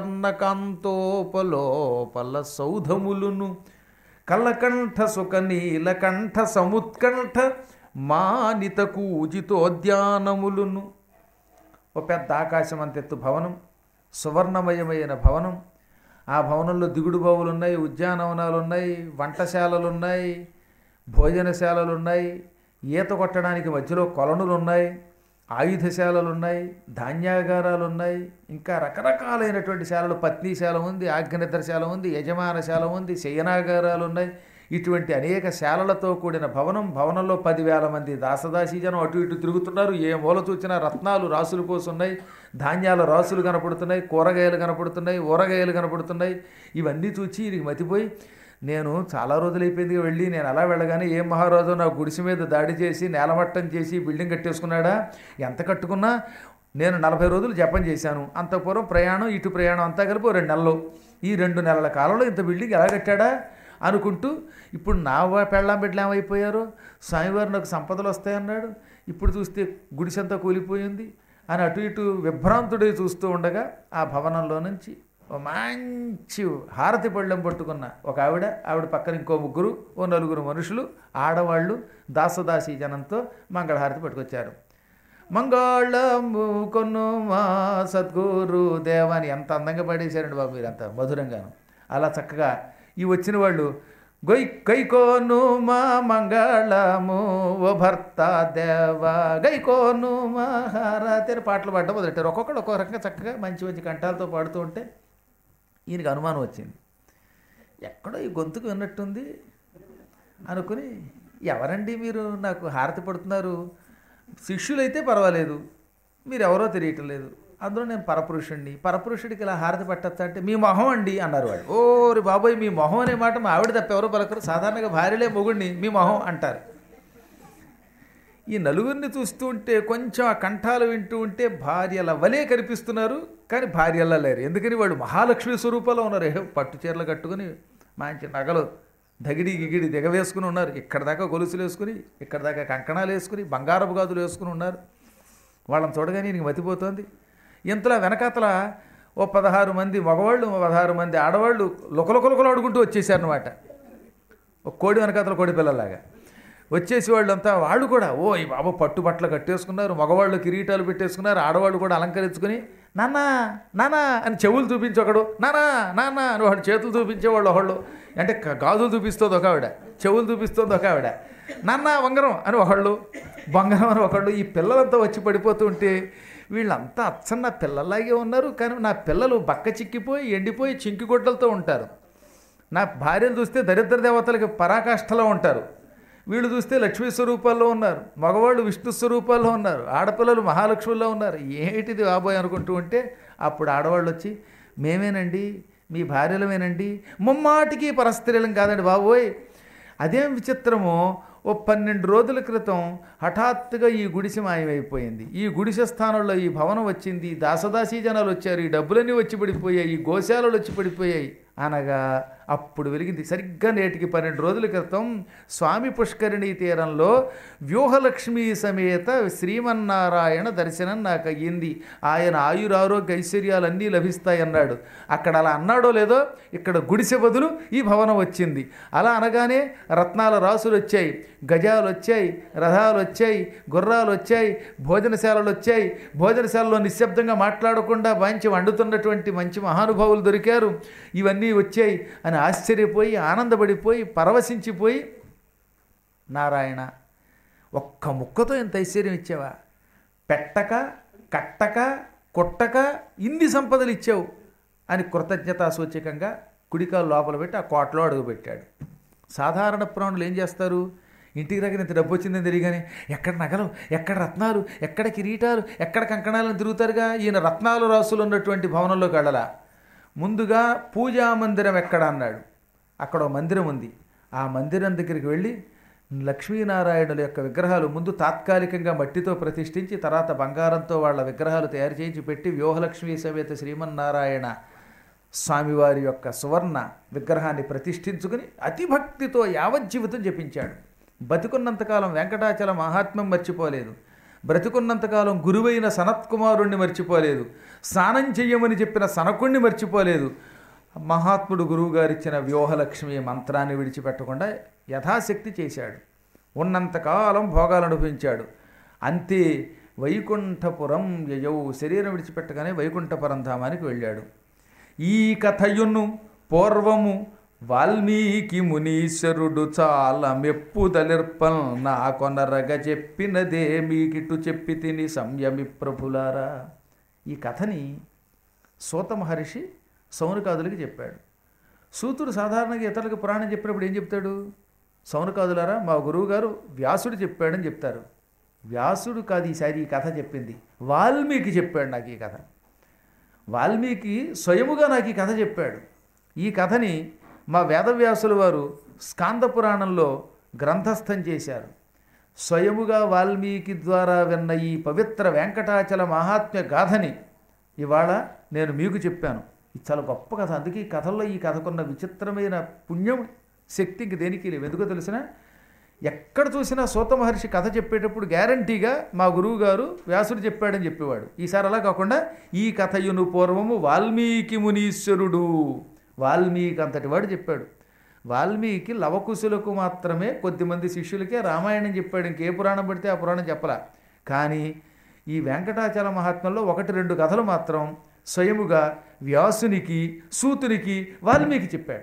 స్వర్ణకాంతోపలోపల సౌధములును కల్లకంఠ సుఖ నీలకంఠ సముత్కంఠ మానిత కూజితోద్యానములును ఓ పెద్ద ఆకాశం అంతెత్తు భవనం సువర్ణమయమైన భవనం ఆ భవనంలో దిగుడు బావులు ఉన్నాయి ఉద్యానవనాలు ఉన్నాయి వంటశాలలు ఉన్నాయి భోజనశాలలు ఉన్నాయి ఈత కొట్టడానికి మధ్యలో కొలనులు ఉన్నాయి ఆయుధశాలలు ఉన్నాయి ధాన్యాగారాలు ఉన్నాయి ఇంకా రకరకాలైనటువంటి శాలలు పత్నీశాల ఉంది ఆగ్నేతరశాల ఉంది యజమానశాల ఉంది శయనాగారాలు ఉన్నాయి ఇటువంటి అనేక శాలలతో కూడిన భవనం భవనంలో పదివేల మంది దాసదాసీ జనం అటు ఇటు తిరుగుతున్నారు ఏ మూల చూసినా రత్నాలు రాసులు పోసున్నాయి ధాన్యాల రాసులు కనపడుతున్నాయి కూరగాయలు కనపడుతున్నాయి ఊరగాయలు కనపడుతున్నాయి ఇవన్నీ చూచి ఇది మతిపోయి నేను చాలా రోజులైపోయింది వెళ్ళి నేను అలా వెళ్ళగానే ఏం మహారాజు నా గుడిసె మీద దాడి చేసి నేలమట్టం చేసి బిల్డింగ్ కట్టేసుకున్నాడా ఎంత కట్టుకున్నా నేను నలభై రోజులు జపం చేశాను అంత పూర్వం ప్రయాణం ఇటు ప్రయాణం అంతా కలిపి ఓ రెండు నెలలు ఈ రెండు నెలల కాలంలో ఇంత బిల్డింగ్ ఎలా కట్టాడా అనుకుంటూ ఇప్పుడు నా వా- పెళ్ళాం బిడ్డలు ఏమైపోయారు స్వామివారు నాకు సంపదలు వస్తాయన్నాడు ఇప్పుడు చూస్తే గుడిసెంతా కూలిపోయింది అని అటు ఇటు విభ్రాంతుడై చూస్తూ ఉండగా ఆ భవనంలో నుంచి ఓ మంచి హారతి పళ్ళెం పట్టుకున్న ఒక ఆవిడ ఆవిడ పక్కన ఇంకో ముగ్గురు ఓ నలుగురు మనుషులు ఆడవాళ్ళు దాసదాసీ జనంతో మంగళహారతి పట్టుకొచ్చారు మంగళము కొను మా సద్గురు దేవాని ఎంత అందంగా పాడేశారండి బాబు మీరంతా మధురంగాను అలా చక్కగా ఈ వచ్చిన వాళ్ళు గొయ్ గైకోను మా మంగళము ఓ భర్త దేవా గైకోను మా హారతి అని పాటలు పాడడం మొదలెట్టారు ఒక్కొక్కడు ఒక్కొక్క రకంగా చక్కగా మంచి మంచి కంఠాలతో పాడుతూ ఉంటే ఈయనకి అనుమానం వచ్చింది ఎక్కడో ఈ గొంతుకు విన్నట్టుంది అనుకుని ఎవరండి మీరు నాకు హారతి పడుతున్నారు శిష్యులైతే పర్వాలేదు మీరు ఎవరో తెలియటం లేదు అందులో నేను పరపురుషుణ్ణి పరపురుషుడికి ఇలా హారతి పట్టచ్చా అంటే మీ మొహం అండి అన్నారు వాళ్ళు ఓరి బాబోయ్ మీ మొహం అనే మాట మా ఆవిడ తప్ప ఎవరో పలకరు సాధారణంగా భార్యలే మొగుడిని మీ మొహం అంటారు ఈ నలుగురిని చూస్తూ ఉంటే కొంచెం ఆ కంఠాలు వింటూ ఉంటే భార్యల వలే కనిపిస్తున్నారు కానీ భార్యలా లేరు ఎందుకని వాళ్ళు మహాలక్ష్మి స్వరూపంలో ఉన్నారు ఏ పట్టు చీరలు కట్టుకుని మంచి నగలు దగిడి గిగిడి దిగవేసుకుని ఉన్నారు ఇక్కడ దాకా గొలుసులు వేసుకుని ఇక్కడ దాకా కంకణాలు వేసుకుని బంగారపు గాజులు వేసుకుని ఉన్నారు వాళ్ళని చూడగానే నీకు మతిపోతోంది ఇంతలో వెనకాతల ఓ పదహారు మంది మగవాళ్ళు ఓ పదహారు మంది ఆడవాళ్ళు లుకలుకలుకలు ఆడుకుంటూ వచ్చేసారనమాట ఒక కోడి వెనకాతల కోడి పిల్లలాగా వచ్చేసి వాళ్ళంతా వాళ్ళు కూడా ఓ ఈ బాబు పట్టు బట్టలు కట్టేసుకున్నారు మగవాళ్ళు కిరీటాలు పెట్టేసుకున్నారు ఆడవాళ్ళు కూడా అలంకరించుకుని నాన్న నాన్న అని చెవులు చూపించి ఒకడు నానా నాన్న అని వాడు చేతులు చూపించేవాళ్ళు ఒకళ్ళు అంటే క- గాజులు చూపిస్తుంది ఒక ఆవిడ చెవులు చూపిస్తుంది ఒక ఆవిడ నాన్న వంగరం అని ఒకళ్ళు బంగారం అని ఒకళ్ళు ఈ పిల్లలంతా వచ్చి పడిపోతూ ఉంటే వీళ్ళంతా అచ్చన్న పిల్లలాగే ఉన్నారు కానీ నా పిల్లలు బక్క చిక్కిపోయి ఎండిపోయి చింకిగొడ్డలతో ఉంటారు నా భార్యను చూస్తే దరిద్ర దేవతలకి పరాకాష్ఠలో ఉంటారు వీళ్ళు చూస్తే లక్ష్మీ స్వరూపాల్లో ఉన్నారు మగవాళ్ళు విష్ణు స్వరూపాల్లో ఉన్నారు ఆడపిల్లలు మహాలక్ష్ముల్లో ఉన్నారు ఏంటిది బాబోయ్ అనుకుంటూ ఉంటే అప్పుడు ఆడవాళ్ళు వచ్చి మేమేనండి మీ భార్యలమేనండి ముమ్మాటికి పరస్త్రీలం కాదండి బాబోయ్ అదేం విచిత్రమో ఓ పన్నెండు రోజుల క్రితం హఠాత్తుగా ఈ గుడిసె మాయమైపోయింది ఈ గుడిసె స్థానంలో ఈ భవనం వచ్చింది దాసదాసీ జనాలు వచ్చారు ఈ డబ్బులన్నీ వచ్చి పడిపోయాయి ఈ గోశాలలు వచ్చి పడిపోయాయి అనగా అప్పుడు వెలిగింది సరిగ్గా నేటికి పన్నెండు రోజుల క్రితం స్వామి పుష్కరిణీ తీరంలో వ్యూహలక్ష్మి సమేత శ్రీమన్నారాయణ దర్శనం నాకు అయ్యింది ఆయన ఆయురారోగ్య ఐశ్వర్యాలన్నీ లభిస్తాయన్నాడు అక్కడ అలా అన్నాడో లేదో ఇక్కడ గుడిసె బదులు ఈ భవనం వచ్చింది అలా అనగానే రత్నాల రాసులు వచ్చాయి గజాలు వచ్చాయి రథాలు వచ్చాయి గుర్రాలు వచ్చాయి భోజనశాలలు వచ్చాయి భోజనశాలలో నిశ్శబ్దంగా మాట్లాడకుండా మంచి వండుతున్నటువంటి మంచి మహానుభావులు దొరికారు ఇవన్నీ వచ్చాయి అని ఆశ్చర్యపోయి ఆనందపడిపోయి పరవశించిపోయి నారాయణ ఒక్క ముక్కతో ఎంత ఐశ్వర్యం ఇచ్చావా పెట్టక కట్టక కొట్టక ఇన్ని సంపదలు ఇచ్చావు అని కృతజ్ఞతా సూచకంగా కుడికాలు లోపల పెట్టి ఆ కోటలో అడుగుపెట్టాడు సాధారణ ప్రాణులు ఏం చేస్తారు ఇంటికి దగ్గర ఇంత డబ్బు వచ్చిందని తెలియగానే ఎక్కడ నగలు ఎక్కడ రత్నాలు ఎక్కడ కిరీటాలు ఎక్కడ కంకణాలను తిరుగుతారుగా ఈయన రత్నాలు రాసులు ఉన్నటువంటి భవనంలోకి వెళ్ళలా ముందుగా పూజా మందిరం ఎక్కడ అన్నాడు అక్కడ ఓ మందిరం ఉంది ఆ మందిరం దగ్గరికి వెళ్ళి లక్ష్మీనారాయణుల యొక్క విగ్రహాలు ముందు తాత్కాలికంగా మట్టితో ప్రతిష్ఠించి తర్వాత బంగారంతో వాళ్ళ విగ్రహాలు తయారు చేయించి పెట్టి వ్యూహలక్ష్మీ సమేత శ్రీమన్నారాయణ స్వామివారి యొక్క సువర్ణ విగ్రహాన్ని ప్రతిష్ఠించుకుని అతి భక్తితో యావజ్జీవితం జపించాడు బతికున్నంతకాలం వెంకటాచల మహాత్మ్యం మర్చిపోలేదు బ్రతికున్నంతకాలం గురువైన సనత్కుమారుణ్ణి మర్చిపోలేదు స్నానం చెయ్యమని చెప్పిన సనకుణ్ణి మర్చిపోలేదు మహాత్ముడు గురువుగారిచ్చిన వ్యూహలక్ష్మి మంత్రాన్ని విడిచిపెట్టకుండా యథాశక్తి చేశాడు ఉన్నంతకాలం భోగాలు అనుభవించాడు అంతే వైకుంఠపురం యయౌ శరీరం విడిచిపెట్టగానే వైకుంఠపురం ధామానికి వెళ్ళాడు ఈ కథయును పూర్వము వాల్మీకి మునీశ్వరుడు చాలా మెప్పుదలిర్పల్ నా కొనరగ చెప్పినదే మీకిటు చెప్పి తిని సంయమి ప్రభులారా ఈ కథని సూత మహర్షి సౌనకాదులకి చెప్పాడు సూతుడు సాధారణంగా ఇతరులకు పురాణం చెప్పినప్పుడు ఏం చెప్తాడు సౌనకాదులారా మా గురువుగారు వ్యాసుడు చెప్పాడని చెప్తారు వ్యాసుడు కాదు ఈసారి ఈ కథ చెప్పింది వాల్మీకి చెప్పాడు నాకు ఈ కథ వాల్మీకి స్వయముగా నాకు ఈ కథ చెప్పాడు ఈ కథని మా వేదవ్యాసుల వారు స్కాంద పురాణంలో గ్రంథస్థం చేశారు స్వయముగా వాల్మీకి ద్వారా విన్న ఈ పవిత్ర వెంకటాచల మహాత్మ్య గాథని ఇవాళ నేను మీకు చెప్పాను ఇది చాలా గొప్ప కథ అందుకే ఈ కథల్లో ఈ కథకున్న విచిత్రమైన పుణ్యం శక్తి ఇంక దేనికి లేవు ఎందుకో తెలిసిన ఎక్కడ చూసినా సూత మహర్షి కథ చెప్పేటప్పుడు గ్యారంటీగా మా గురువు గారు వ్యాసుడు చెప్పాడని చెప్పేవాడు ఈసారి అలా కాకుండా ఈ కథయును పూర్వము వాల్మీకి మునీశ్వరుడు వాల్మీకి అంతటి వాడు చెప్పాడు వాల్మీకి లవకుశులకు మాత్రమే కొద్దిమంది శిష్యులకే రామాయణం చెప్పాడు ఇంకే పురాణం పడితే ఆ పురాణం చెప్పలా కానీ ఈ వెంకటాచల మహాత్మ్యంలో ఒకటి రెండు కథలు మాత్రం స్వయముగా వ్యాసునికి సూతునికి వాల్మీకి చెప్పాడు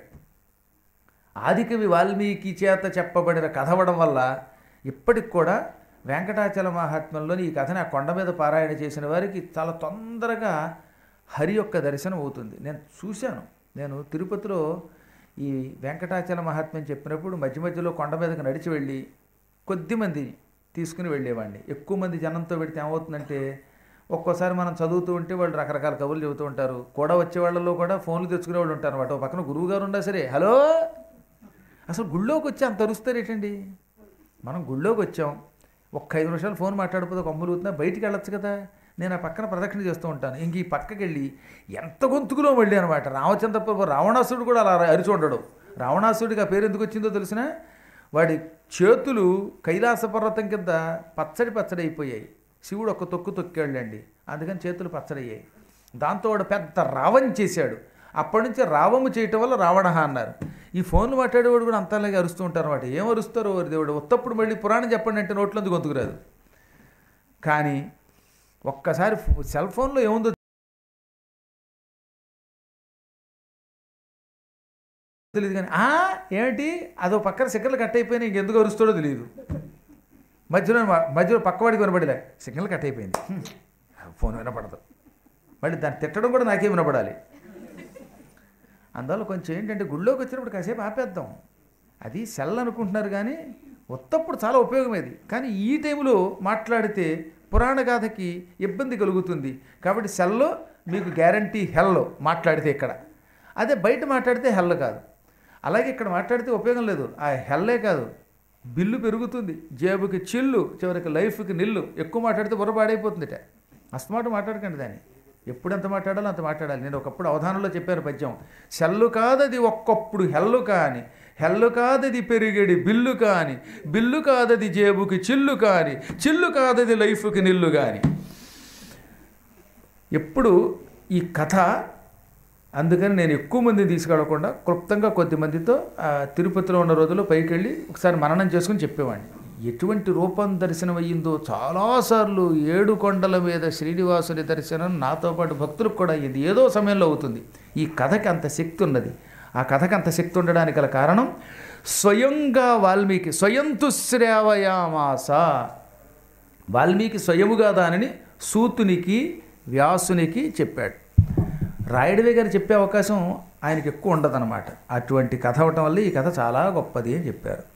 ఆదికవి వాల్మీకి చేత చెప్పబడిన కథ అవడం వల్ల ఇప్పటికి కూడా వెంకటాచల మహాత్మ్యంలోని ఈ కథని ఆ కొండ మీద పారాయణ చేసిన వారికి చాలా తొందరగా హరి యొక్క దర్శనం అవుతుంది నేను చూశాను నేను తిరుపతిలో ఈ వెంకటాచల మహాత్మ్యం చెప్పినప్పుడు మధ్య మధ్యలో కొండ మీదకి నడిచి వెళ్ళి కొద్దిమంది తీసుకుని వెళ్ళేవాడిని ఎక్కువ మంది జనంతో పెడితే ఏమవుతుందంటే ఒక్కోసారి మనం చదువుతూ ఉంటే వాళ్ళు రకరకాల కబుర్లు చెబుతూ ఉంటారు కూడా వచ్చే వాళ్ళలో కూడా ఫోన్లు తెచ్చుకునే వాళ్ళు ఉంటారు అనమాట పక్కన గురువు గారు ఉన్నా సరే హలో అసలు గుళ్ళోకి వచ్చి అంత అరుస్తారు ఏంటండి మనం గుళ్ళోకి వచ్చాం ఒక్క ఐదు నిమిషాలు ఫోన్ మాట్లాడిపోతే కొమ్మలుగుతున్నా బయటికి వెళ్ళొచ్చు కదా నేను ఆ పక్కన ప్రదక్షిణ చేస్తూ ఉంటాను ఇంక ఈ పక్కకి వెళ్ళి ఎంత గొంతుకులో మళ్ళీ అనమాట రామచంద్ర ప్రభు రావణాసుడు కూడా అలా అరిచి ఉండడు రావణాసుడికి ఆ పేరు ఎందుకు వచ్చిందో తెలిసిన వాడి చేతులు కైలాస పర్వతం కింద పచ్చడి పచ్చడి అయిపోయాయి శివుడు ఒక్క తొక్కు తొక్కాళ్ళండి అందుకని చేతులు పచ్చడయ్యాయి దాంతో వాడు పెద్ద రావం చేశాడు అప్పటి నుంచి రావము చేయటం వల్ల రావణ అన్నారు ఈ ఫోన్లు మాట్లాడేవాడు కూడా అంతలాగే అరుస్తూ ఉంటారు అనమాట ఏం అరుస్తారో వారి దేవుడు ఉత్తప్పుడు మళ్ళీ పురాణం చెప్పండి అంటే నోట్లోంచి గొంతుకు రాదు కానీ ఒక్కసారి ఫో- సెల్ ఫోన్లో ఏముందో తెలియదు కానీ "ఆ, ఏమిటి అదో పక్కన సిగ్గర్లు కట్ అయిపోయినాయి ఇంకెందుకు అరుస్తాడో తెలియదు మధ్యలో మధ్యలో పక్కవాడికి వినపడలే సిగ్నల్ కట్ అయిపోయింది హ్మ్. ఫోన్ వినపడదు మళ్ళీ దాన్ని తిట్టడం కూడా నాకే వినపడాలి అందువల్ల కొంచెం ఏంటంటే గుళ్ళోకి వచ్చినప్పుడు కాసేపు ఆపేద్దాం అది సెల్ అనుకుంటున్నారు కానీ ఉత్తప్పుడు చాలా ఉపయోగమేది కానీ ఈ టైంలో మాట్లాడితే పురాణ గాథకి ఇబ్బంది కలుగుతుంది కాబట్టి సెల్లో మీకు గ్యారంటీ హెల్ మాట్లాడితే ఇక్కడ అదే బయట మాట్లాడితే హెల్ కాదు అలాగే ఇక్కడ మాట్లాడితే ఉపయోగం లేదు ఆ హెల్లే కాదు బిల్లు పెరుగుతుంది జేబుకి చిల్లు చివరికి లైఫ్కి నిల్లు ఎక్కువ మాట్లాడితే బుర్ర పాడైపోతుందిట అస్తమాట మాట్లాడకండి దాన్ని ఎప్పుడు ఎంత మాట్లాడాలో అంత మాట్లాడాలి నేను ఒకప్పుడు అవధానంలో చెప్పాను పద్యం సెల్లు కాదది ఒక్కప్పుడు హెల్లు కాని హెల్లు కాదది పెరిగేడి బిల్లు కాని బిల్లు కాదది జేబుకి చిల్లు కాని చిల్లు కాదది లైఫ్కి నిల్లు కాని ఎప్పుడు ఈ కథ అందుకని నేను ఎక్కువ మందిని తీసుకెళ్లకుండా క్లుప్తంగా కొద్ది మందితో ఆ, తిరుపతిలో ఉన్న రోజుల్లో పైకి వెళ్ళి ఒకసారి మననం చేసుకుని చెప్పేవాడిని ఎటువంటి రూపం దర్శనం అయ్యిందో చాలాసార్లు ఏడు కొండల మీద శ్రీనివాసుని దర్శనం నాతో పాటు భక్తులకు కూడా అయ్యింది ఏదో సమయంలో అవుతుంది ఈ కథకి అంత శక్తి ఉన్నది ఆ కథకి అంత శక్తి ఉండడానికి గల కారణం స్వయంగా వాల్మీకి స్వయంతు శ్రావయామాస వాల్మీకి స్వయముగా దానిని సూతునికి వ్యాసునికి చెప్పాడు రాయుడివే గారు చెప్పే అవకాశం ఆయనకి ఎక్కువ ఉండదన్నమాట అటువంటి కథ అవటం వల్ల ఈ కథ చాలా గొప్పది అని చెప్పారు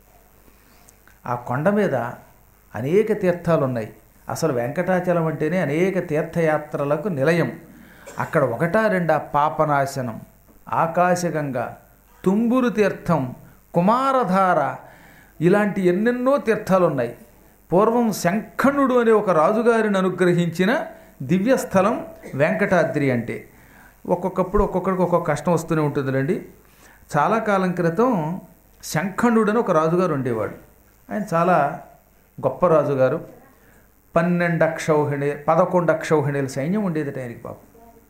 ఆ కొండ మీద అనేక తీర్థాలు ఉన్నాయి అసలు వెంకటాచలం అంటేనే అనేక తీర్థయాత్రలకు నిలయం అక్కడ ఒకటా రెండా పాపనాశనం ఆకాశగంగా తుంబురు తీర్థం కుమారధార ఇలాంటి ఎన్నెన్నో తీర్థాలు ఉన్నాయి పూర్వం శంఖనుడు అనే ఒక రాజుగారిని అనుగ్రహించిన దివ్యస్థలం వెంకటాద్రి అంటే ఒక్కొక్కప్పుడు ఒక్కొక్కడికి ఒక్కొక్క కష్టం వస్తూనే ఉంటుందిలేండి చాలా కాలం క్రితం శంఖనుడు అని ఒక రాజుగారు ఉండేవాడు ఆయన చాలా గొప్ప రాజుగారు పన్నెండు అక్షౌహిణి పదకొండు అక్షౌహిణీల సైన్యం ఉండేది ఆయనకి పాపం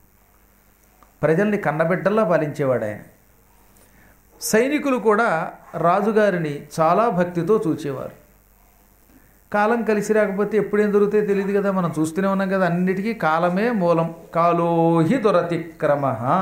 ప్రజల్ని కన్నబిడ్డల్లా పాలించేవాడు ఆయన సైనికులు కూడా రాజుగారిని చాలా భక్తితో చూచేవారు కాలం కలిసి రాకపోతే ఎప్పుడేం దొరుకుతాయో తెలియదు కదా మనం చూస్తూనే ఉన్నాం కదా అన్నిటికీ కాలమే మూలం కాలోహి దురతిక్రమ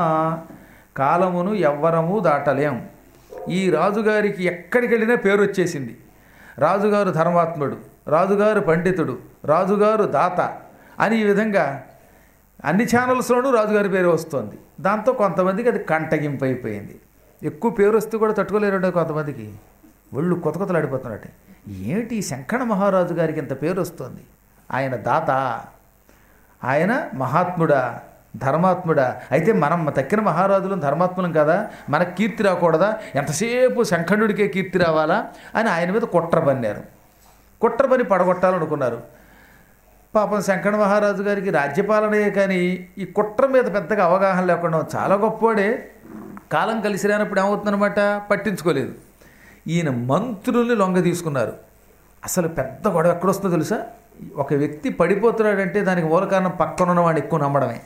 కాలమును ఎవ్వరము దాటలేం ఈ రాజుగారికి ఎక్కడికి వెళ్ళినా పేరు వచ్చేసింది రాజుగారు ధర్మాత్ముడు రాజుగారు పండితుడు రాజుగారు దాత అని ఈ విధంగా అన్ని ఛానల్స్లోనూ రాజుగారి పేరు వస్తుంది దాంతో కొంతమందికి అది కంటగింపు అయిపోయింది ఎక్కువ పేరు వస్తే కూడా తట్టుకోలేరు కొంతమందికి ఒళ్ళు కొత్త కొత్తలు ఆడిపోతున్నట్టు ఏమిటి ఈ శంకర మహారాజు గారికి ఇంత పేరు వస్తుంది ఆయన దాత ఆయన మహాత్ముడా ధర్మాత్ముడా అయితే మనం తక్కిన మహారాజులం ధర్మాత్ములం కదా మనకు కీర్తి రాకూడదా ఎంతసేపు శంఖండుడికే కీర్తి రావాలా అని ఆయన మీద కుట్ర పన్నారు కుట్ర పని పడగొట్టాలనుకున్నారు పాపం శంకర మహారాజు గారికి రాజ్యపాలనే కానీ ఈ కుట్ర మీద పెద్దగా అవగాహన లేకుండా చాలా గొప్పవాడే కాలం కలిసి రానప్పుడు ఏమవుతుందన్నమాట పట్టించుకోలేదు ఈయన మంత్రుల్ని లొంగ తీసుకున్నారు అసలు పెద్ద గొడవ ఎక్కడొస్తుందో తెలుసా ఒక వ్యక్తి పడిపోతున్నాడంటే దానికి మూల కారణం పక్కన ఉన్నవాడిని ఎక్కువ నమ్మడమే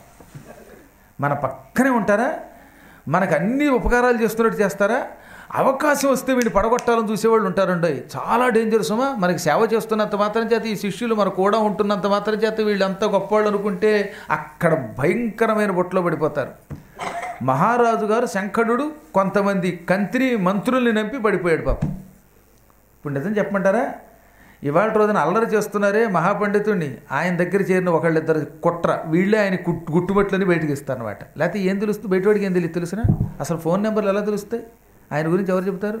మన పక్కనే ఉంటారా మనకు అన్ని ఉపకారాలు చేస్తున్నట్టు చేస్తారా అవకాశం వస్తే వీడిని పడగొట్టాలని చూసేవాళ్ళు ఉంటారండి చాలా డేంజర్ సుమా మనకి సేవ చేస్తున్నంత మాత్రం చేత ఈ శిష్యులు మన కూడా ఉంటున్నంత మాత్రం చేత వీళ్ళంతా గొప్పవాళ్ళు అనుకుంటే అక్కడ భయంకరమైన బొట్లో పడిపోతారు మహారాజు గారు శంఖనుడు కొంతమంది కంత్రి మంత్రుల్ని నంపి పడిపోయాడు పాపం ఇప్పుడు నిజం చెప్పమంటారా ఇవాళ రోజున అల్లరి చేస్తున్నారే మహాపండితుడిని ఆయన దగ్గర చేరిన ఒకళ్ళిద్దరు కుట్ర వీళ్ళే ఆయన కుట్ గుట్టుబట్లని బయటకు ఇస్తారనమాట లేకపోతే ఏం తెలుస్తుంది బయటవాడికి ఏం తెలియదు తెలుసునా అసలు ఫోన్ నెంబర్లు ఎలా తెలుస్తాయి ఆయన గురించి ఎవరు చెబుతారు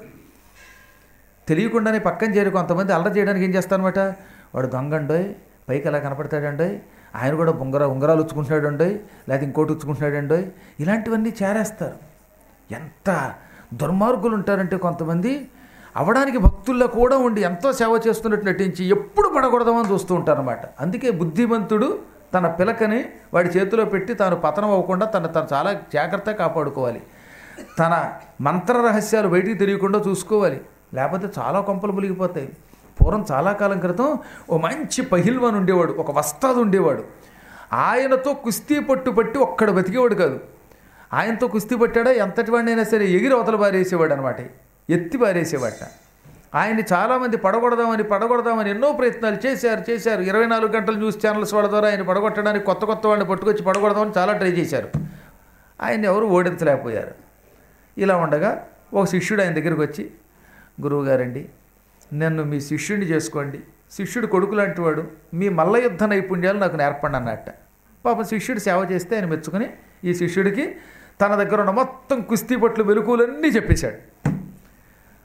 తెలియకుండానే పక్కన చేరి కొంతమంది అల్లరి చేయడానికి ఏం చేస్తారనమాట వాడు దొంగండోయ్ పైకి ఎలా కనపడతాడండోయ్ ఆయన కూడా ఉంగర ఉంగరాలు ఉచ్చుకుంటున్నాడండోయ్ లేకపోతే ఇంకోటి ఉచ్చుకుంటున్నాడండోయ్ ఇలాంటివన్నీ చేరేస్తారు ఎంత దుర్మార్గులు ఉంటారంటే కొంతమంది అవడానికి భక్తుల్లో కూడా ఉండి ఎంతో సేవ చేస్తున్నట్టు నటించి ఎప్పుడు పడకూడదామని చూస్తూ ఉంటారన్నమాట అందుకే బుద్ధిమంతుడు తన పిలకని వాడి చేతిలో పెట్టి తాను పతనం అవ్వకుండా తను తను చాలా జాగ్రత్తగా కాపాడుకోవాలి తన మంత్ర రహస్యాలు బయటికి తెలియకుండా చూసుకోవాలి లేకపోతే చాలా కొంపలు మునిగిపోతాయి పూర్వం చాలా కాలం క్రితం ఓ మంచి పహిల్వాన్ ఉండేవాడు ఒక వస్తాదు ఉండేవాడు ఆయనతో కుస్తీ పట్టు పట్టి ఒక్కడ బతికేవాడు కాదు ఆయనతో కుస్తీ పట్టాడా ఎంతటి వాడినైనా సరే ఎగిరి అవతల పారేసేవాడు అనమాట ఎత్తి పారేసేవాట ఆయన్ని చాలామంది పడగొడదామని పడగొడదామని ఎన్నో ప్రయత్నాలు చేశారు చేశారు ఇరవై నాలుగు గంటల న్యూస్ ఛానల్స్ వాళ్ళ ద్వారా ఆయన పడగొట్టడానికి కొత్త కొత్త వాళ్ళని పట్టుకొచ్చి పడగొడదామని చాలా ట్రై చేశారు ఆయన్ని ఎవరు ఓడించలేకపోయారు ఇలా ఉండగా ఒక శిష్యుడు ఆయన దగ్గరికి వచ్చి గురువుగారండి నన్ను మీ శిష్యుడిని చేసుకోండి శిష్యుడు కొడుకు లాంటి వాడు మీ మల్ల యుద్ధ నైపుణ్యాలు నాకు నేర్పండి అన్నట్ట పాపం శిష్యుడు సేవ చేస్తే ఆయన మెచ్చుకొని ఈ శిష్యుడికి తన దగ్గర ఉన్న మొత్తం కుస్తీ పట్లు వెలుకులన్నీ చెప్పేశాడు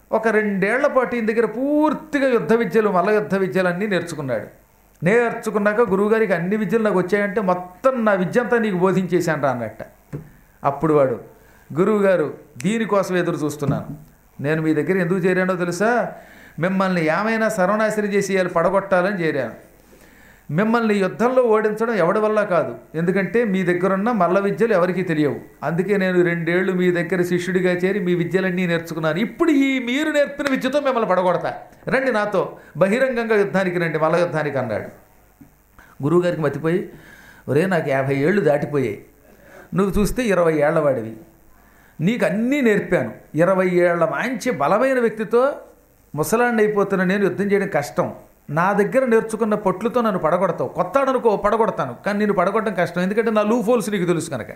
ఒక రెండేళ్ల పాటు ఈయన దగ్గర పూర్తిగా యుద్ధ విద్యలు మల్ల యుద్ధ విద్యలు అన్నీ నేర్చుకున్నాడు నేర్చుకున్నాక గురువుగారికి అన్ని విద్యలు నాకు వచ్చాయంటే మొత్తం నా విద్య అంతా నీకు బోధించేశాను రా అన్నట్ట అప్పుడు వాడు గురువుగారు దీనికోసం ఎదురు చూస్తున్నాను నేను మీ దగ్గర ఎందుకు చేరానో తెలుసా మిమ్మల్ని ఏమైనా సర్వనాశనం చేసి ఇవాళ పడగొట్టాలని చేరాను మిమ్మల్ని యుద్ధంలో ఓడించడం ఎవడి వల్ల కాదు ఎందుకంటే మీ దగ్గరున్న మల్ల విద్యలు ఎవరికీ తెలియవు అందుకే నేను రెండేళ్లు మీ దగ్గర శిష్యుడిగా చేరి మీ విద్యలన్నీ నేర్చుకున్నాను ఇప్పుడు ఈ మీరు నేర్పిన విద్యతో మిమ్మల్ని పడగొడతా రండి నాతో బహిరంగంగా యుద్ధానికి రండి మల్ల యుద్ధానికి అన్నాడు గురువుగారికి మతిపోయి ఒరే నాకు యాభై ఏళ్ళు దాటిపోయాయి నువ్వు చూస్తే ఇరవై ఏళ్ల వాడివి నీకు అన్నీ నేర్పాను ఇరవై ఏళ్ల మంచి బలమైన వ్యక్తితో ముసలాండి అయిపోతున్న నేను యుద్ధం చేయడం కష్టం నా దగ్గర నేర్చుకున్న పట్లుతో నన్ను పడగొడతావు కొత్తాడనుకో పడగొడతాను కానీ నేను పడగొట్టడం కష్టం ఎందుకంటే నా లూ ఫోల్స్ నీకు తెలుసు కనుక